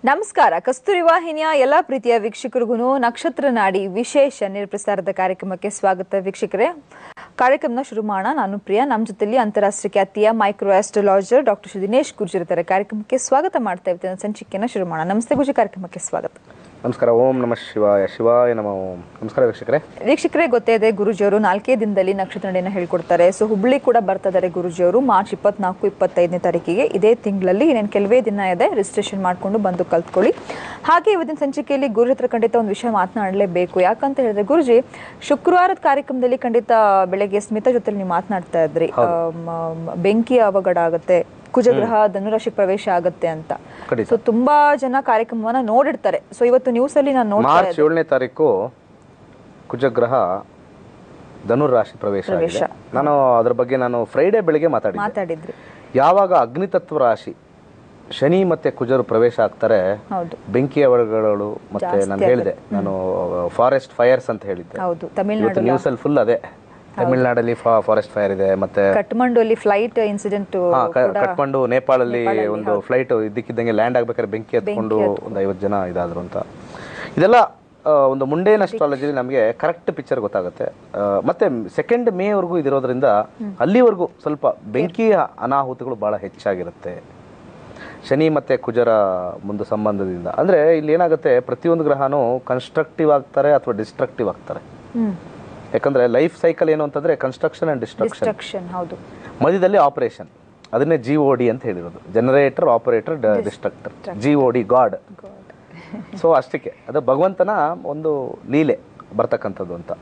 ನಮಸ್ಕಾರ ಕಸ್ತೂರಿ ವಾಹಿನಿಯ ಎಲ್ಲ ಪ್ರೀತಿಯ ವೀಕ್ಷಕರಿಗೂ ನಕ್ಷತ್ರ ನಾಡಿ ವಿಶೇಷ ನೇರಪ್ರಸಾರದ ಕಾರ್ಯಕ್ರಮಕ್ಕೆ ಸ್ವಾಗತ ವೀಕ್ಷಕರೇ ಕಾರ್ಯಕ್ರಮನ ಶುರು ಮಾಡೋಣ ನಾನು ಪ್ರಿಯಾ ನಮ್ಮ ಜೊತೆಲಿ ಅಂತಾರಾಷ್ಟ್ರೀಯ ಖ್ಯಾತಿಯ micro astrologer doctor Shri Dinesh Guruji ಇರ್ತಾರೆ ಕಾರ್ಯಕ್ರಮಕ್ಕೆ ಸ್ವಾಗತ ಮಾಡ್ತಾ ಇರ್ತೀನಿ ಸಂಚಿಕೆಯನ್ನು ಶುರು ಮಾಡೋಣ ನಮಸ್ತೆ ಗುರುಜಿ ಕಾರ್ಯಕ್ರಮಕ್ಕೆ ಸ್ವಾಗತ ನಮಸ್ಕಾರ ಓಂ ನಮಃ ಶಿವಾಯ ಶಿವಾಯ ನಮ ಓಂ ನಮಸ್ಕಾರ ವೀಕ್ಷಕರೇ ವೀಕ್ಷಕರೇ ಗೊತ್ತೇ ಇದೆ ಗುರುಜಿಯವರು ನಾಲ್ಕೇ ದಿನದಲ್ಲಿ ನಕ್ಷತ್ರ ನಡೆಯನ್ನು ಹೇಳ್ಕೊಡ್ತಾರೆ ಸೊ ಹುಬ್ಳಿ ಕೂಡ ಬರ್ತಾ ಇದ್ದಾರೆ ಗುರುಜಿಯವರು ಮಾರ್ಚ್ ಇಪ್ಪತ್ನಾಲ್ಕು ಇಪ್ಪತ್ತೈದನೇ ತಾರೀಕಿಗೆ ಇದೇ ತಿಂಗಳಲ್ಲಿ ಇನ್ನೇನು ಕೆಲವೇ ದಿನ ಇದೆ ರಿಜಿಸ್ಟ್ರೇಷನ್ ಮಾಡಿಕೊಂಡು ಬಂದು ಕಲ್ತ್ಕೊಳ್ಳಿ ಹಾಗೆ ಇವತ್ತಿನ ಸಂಚಿಕೆಯಲ್ಲಿ ಗುರು ಹತ್ರ ಖಂಡಿತ ಒಂದು ವಿಷಯ ಮಾತನಾಡಲೇಬೇಕು ಯಾಕಂತ ಹೇಳಿದ್ರೆ ಗುರುಜಿ ಶುಕ್ರವಾರದ ಕಾರ್ಯಕ್ರಮದಲ್ಲಿ ಖಂಡಿತ ಬೆಳಗ್ಗೆ ಸ್ಮಿತಾ ಜೊತೆ ನೀವು ಮಾತನಾಡ್ತಾ ಇದ್ರಿ ಆ, ಮ- ಮ- ಬೆಂಕಿ ಅವಘಡ ಆಗುತ್ತೆ ಕುಜಗ್ರಹ ಧನುರಾಶಿ ಪ್ರವೇಶ ಆಗುತ್ತೆ ಅಂತ ಖಂಡಿತ. ಸೊ ತುಂಬಾ ಜನ ಕಾರ್ಯಕ್ರಮವನ್ನ ನೋಡಿರ್ತಾರೆ ಸೊ ಇವತ್ತು ನ್ಯೂಸ್ ಅಲ್ಲಿ ನಾನು ನೋಡ್ತಾ ಮಾರ್ಚ್ ಏಳನೇ ತಾರೀಕು ಕುಜಗ್ರಹ ಧನುರ್ ರಾಶಿ ಪ್ರವೇಶ ಪ್ರವೇಶ. ಆಗಿದೆ ನಾನು ಅದ್ರ ಬಗ್ಗೆ ನಾನು ಫ್ರೈಡೇ ಬೆಳಿಗ್ಗೆ ಮಾತಾಡಿದ್ದೆ ಮಾತಾಡಿದ್ರಿ ಯಾವಾಗ ಅಗ್ನಿತತ್ವ ರಾಶಿ ಶನಿ ಮತ್ತೆ ಕುಜರು ಪ್ರವೇಶ ಆಗ್ತಾರೆ ಹೌದು ಬೆಂಕಿ ಅವಘಡಗಳು ಮತ್ತೆ ನಾನು ಹೇಳಿದೆ ನಾನು ಫಾರೆಸ್ಟ್ ಫೈರ್ಸ್ ಅಂತ ಹೇಳಿದ್ದೆ ಹೌದು ತಮಿಳ್ನಾಡು ಇವತ್ತು ನ್ಯೂಸ್ ಅಲ್ಲಿ ಫುಲ್ ಅದೇ ತಮಿಳ್ನಾಡಲ್ಲಿ ಫಾರೆಸ್ಟ್ ಫೈರ್ ಇದೆ ಮತ್ತೆ ಕಠ್ಮಂಡು ಅಲ್ಲಿ ಫ್ಲೈಟ್ ಇನ್ಸಿಡೆಂಟ್ ಹಾ, ಕ- ಕಟ್ಕೊಂಡು ನೇಪಾಳಲ್ಲಿ ಒಂದು ಫ್ಲೈಟ್ ಇದ್ದಕ್ಕಿದ್ದಂಗೆ ಲ್ಯಾಂಡ್ ಆಗ್ಬೇಕಾದ್ರೆ ಬೆಂಕಿ ಹತ್ಕೊಂಡು ಒಂದು ಐವತ್ತು ಜನ ಇದಾದ್ರು ಅಂತ ಇದೆಲ್ಲ ಆ, ಒಂದು ಮುಂಡೇನ್ ಅಸ್ಟ್ರಾಲಜಿಲಿ ನಮಗೆ ಕರೆಕ್ಟ್ ಪಿಕ್ಚರ್ ಗೊತ್ತಾಗುತ್ತೆ ಆ, ಮತ್ತೆ ಸೆಕೆಂಡ್ ಮೇವರೆಗೂ ಇದಿರೋದ್ರಿಂದ ಅಲ್ಲಿವರೆಗೂ ಸ್ವಲ್ಪ ಬೆಂಕಿಯ ಅನಾಹುತಗಳು ಬಹಳ ಹೆಚ್ಚಾಗಿರುತ್ತೆ ಶನಿ ಮತ್ತೆ ಕುಜರ ಒಂದು ಸಂಬಂಧದಿಂದ ಅಂದ್ರೆ ಇಲ್ಲಿ ಏನಾಗುತ್ತೆ ಪ್ರತಿಯೊಂದು ಗ್ರಹನೂ ಕನ್ಸ್ಟ್ರಕ್ಟಿವ್ ಆಗ್ತಾರೆ ಅಥವಾ ಡಿಸ್ಟ್ರಕ್ಟಿವ್ ಆಗ್ತಾರೆ ಯಾಕಂದ್ರೆ ಲೈಫ್ ಸೈಕಲ್ ಏನು ಅಂತಂದ್ರೆ ಕನ್ಸ್ಟ್ರಕ್ಷನ್ ಅಂಡ್ ಡಿಸ್ಟ್ರಕ್ಷನ್ ಡಿಸ್ಟ್ರಕ್ಷನ್ ಹೌದು ಮಧ್ಯದಲ್ಲಿ ಆಪರೇಷನ್ ಅದನ್ನೇ ಜಿ ಒ ಡಿ ಅಂತ ಹೇಳಿರೋದು generator operator destructor G O D God so ಅಷ್ಟಕ್ಕೆ ಅದು ಭಗವಂತನ ಒಂದು ಲೀಲೆ ಬರ್ತಕ್ಕಂಥದ್ದು ಅಂತ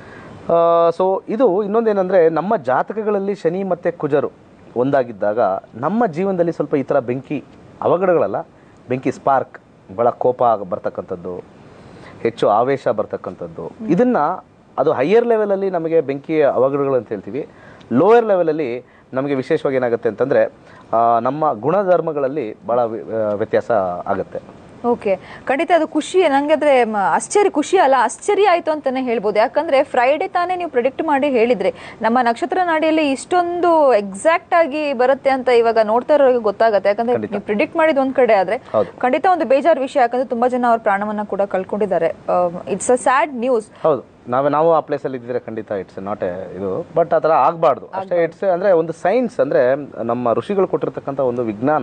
ಸೊ ಇದು ಇನ್ನೊಂದೇನೆಂದರೆ ನಮ್ಮ ಜಾತಕಗಳಲ್ಲಿ ಶನಿ ಮತ್ತು ಕುಜರು ಒಂದಾಗಿದ್ದಾಗ ನಮ್ಮ ಜೀವನದಲ್ಲಿ ಸ್ವಲ್ಪ ಈ ಥರ ಬೆಂಕಿ ಅವಘಡಗಳಲ್ಲ ಬೆಂಕಿ ಸ್ಪಾರ್ಕ್ ಭಾಳ ಕೋಪ ಆಗ- ಬರ್ತಕ್ಕಂಥದ್ದು ಹೆಚ್ಚು ಆವೇಶ ಬರ್ತಕ್ಕಂಥದ್ದು ಇದನ್ನು ಅದು ಹೈಯರ್ ಲೆವೆಲಲ್ಲಿ ನಮಗೆ ಬೆಂಕಿ ಅವಘಡಗಳು ಅಂತ ಹೇಳ್ತೀವಿ ಲೋಯರ್ ಲೆವೆಲಲ್ಲಿ ನಮಗೆ ವಿಶೇಷವಾಗಿ ಏನಾಗುತ್ತೆ ಅಂತಂದರೆ ನಮ್ಮ ಗುಣಧರ್ಮಗಳಲ್ಲಿ ಭಾಳ ವಿ- ಆ, ವ್ಯತ್ಯಾಸ ಆಗುತ್ತೆ ಓಕೆ ಖಂಡಿತ ಅದು ಖುಷಿ ನಂಗಾದ್ರೆ ಮ- ಆಶ್ಚರ್ಯ ಖುಷಿ ಅಲ್ಲ ಆಶ್ಚರ್ಯ ಆಯ್ತು ಅಂತಾನೆ ಹೇಳ್ಬೋದು ಯಾಕಂದ್ರೆ ಫ್ರೈಡೆ ತಾನೇ ನೀವು ಪ್ರಿಡಿಕ್ಟ್ ಮಾಡಿ ಹೇಳಿದ್ರೆ ನಮ್ಮ ನಕ್ಷತ್ರ ನಾಡಿಯಲ್ಲಿ ಇಷ್ಟೊಂದು ಎಕ್ಸಾಕ್ಟ್ ಆಗಿ ಬರುತ್ತೆ ಅಂತ ಇವಾಗ ನೋಡ್ತಾ ಇರೋರಿಗೆ ಗೊತ್ತಾಗುತ್ತೆ ಯಾಕಂದ್ರೆ ನೀವು ಪ್ರಿಡಿಕ್ಟ್ ಮಾಡಿದ ಒಂದ್ ಕಡೆ ಆದ್ರೆ ಹೌದು. ಖಂಡಿತ ಒಂದು ಬೇಜಾರು ವಿಷಯ ಯಾಕಂದ್ರೆ ತುಂಬಾ ಜನ ಅವ್ರ ಪ್ರಾಣವನ್ನ ಕೂಡ ಕಳ್ಕೊಂಡಿದ್ದಾರೆ ಇಟ್ಸ್ ಅ ಸ್ಯಾಡ್ ನ್ಯೂಸ್ ಹೌದು ನಾವೇ ನಾವು ಆ ಪ್ಲೇಸಲ್ಲಿ ಇದ್ದಿದ್ರೆ ಖಂಡಿತ ಇಟ್ಸ್ ನಾಟ್ ಎ ಇದು ಬಟ್ ಆ ಥರ ಆಗಬಾರ್ದು ಅಷ್ಟೇ ಇಟ್ಸ್ ಅಂದರೆ ಒಂದು ಸೈನ್ಸ್ ಅಂದರೆ ನಮ್ಮ ಋಷಿಗಳು ಕೊಟ್ಟಿರ್ತಕ್ಕಂಥ ಒಂದು ವಿಜ್ಞಾನ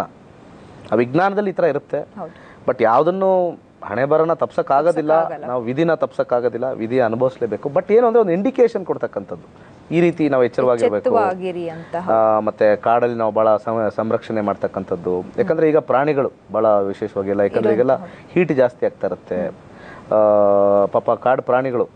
ಆ ವಿಜ್ಞಾನದಲ್ಲಿ ಈ ಥರ ಇರುತ್ತೆ ಹೌದು ಬಟ್ ಯಾವುದನ್ನು ಹಣೆ ಬರನ ತಪ್ಸಕ್ಕಾಗೋದಿಲ್ಲ ನಾವು ವಿಧಿನ ತಪ್ಸಕ್ಕಾಗೋದಿಲ್ಲ ವಿಧಿ ಅನುಭವಿಸ್ಲೇಬೇಕು ಬಟ್ ಏನು ಅಂದರೆ ಒಂದು ಇಂಡಿಕೇಶನ್ ಕೊಡ್ತಕ್ಕಂಥದ್ದು ಈ ರೀತಿ ನಾವು ಎಚ್ಚರವಾಗಿರ್ಬೇಕು ಆಗಿರಿ ಅಂತ ಆ, ಮತ್ತೆ ಕಾಡಲ್ಲಿ ನಾವು ಬಹಳ ಸಂ- ಸಂರಕ್ಷಣೆ ಮಾಡ್ತಕ್ಕಂಥದ್ದು ಯಾಕಂದ್ರೆ ಈಗ ಪ್ರಾಣಿಗಳು ಬಹಳ ವಿಶೇಷವಾಗಿ ಎಲ್ಲ ಯಾಕಂದ್ರೆ ಈಗೆಲ್ಲ ಹೀಟ್ ಜಾಸ್ತಿ ಆಗ್ತಾ ಇರುತ್ತೆ ಆ, ಪಾಪ ಕಾಡು ಪ್ರಾಣಿಗಳು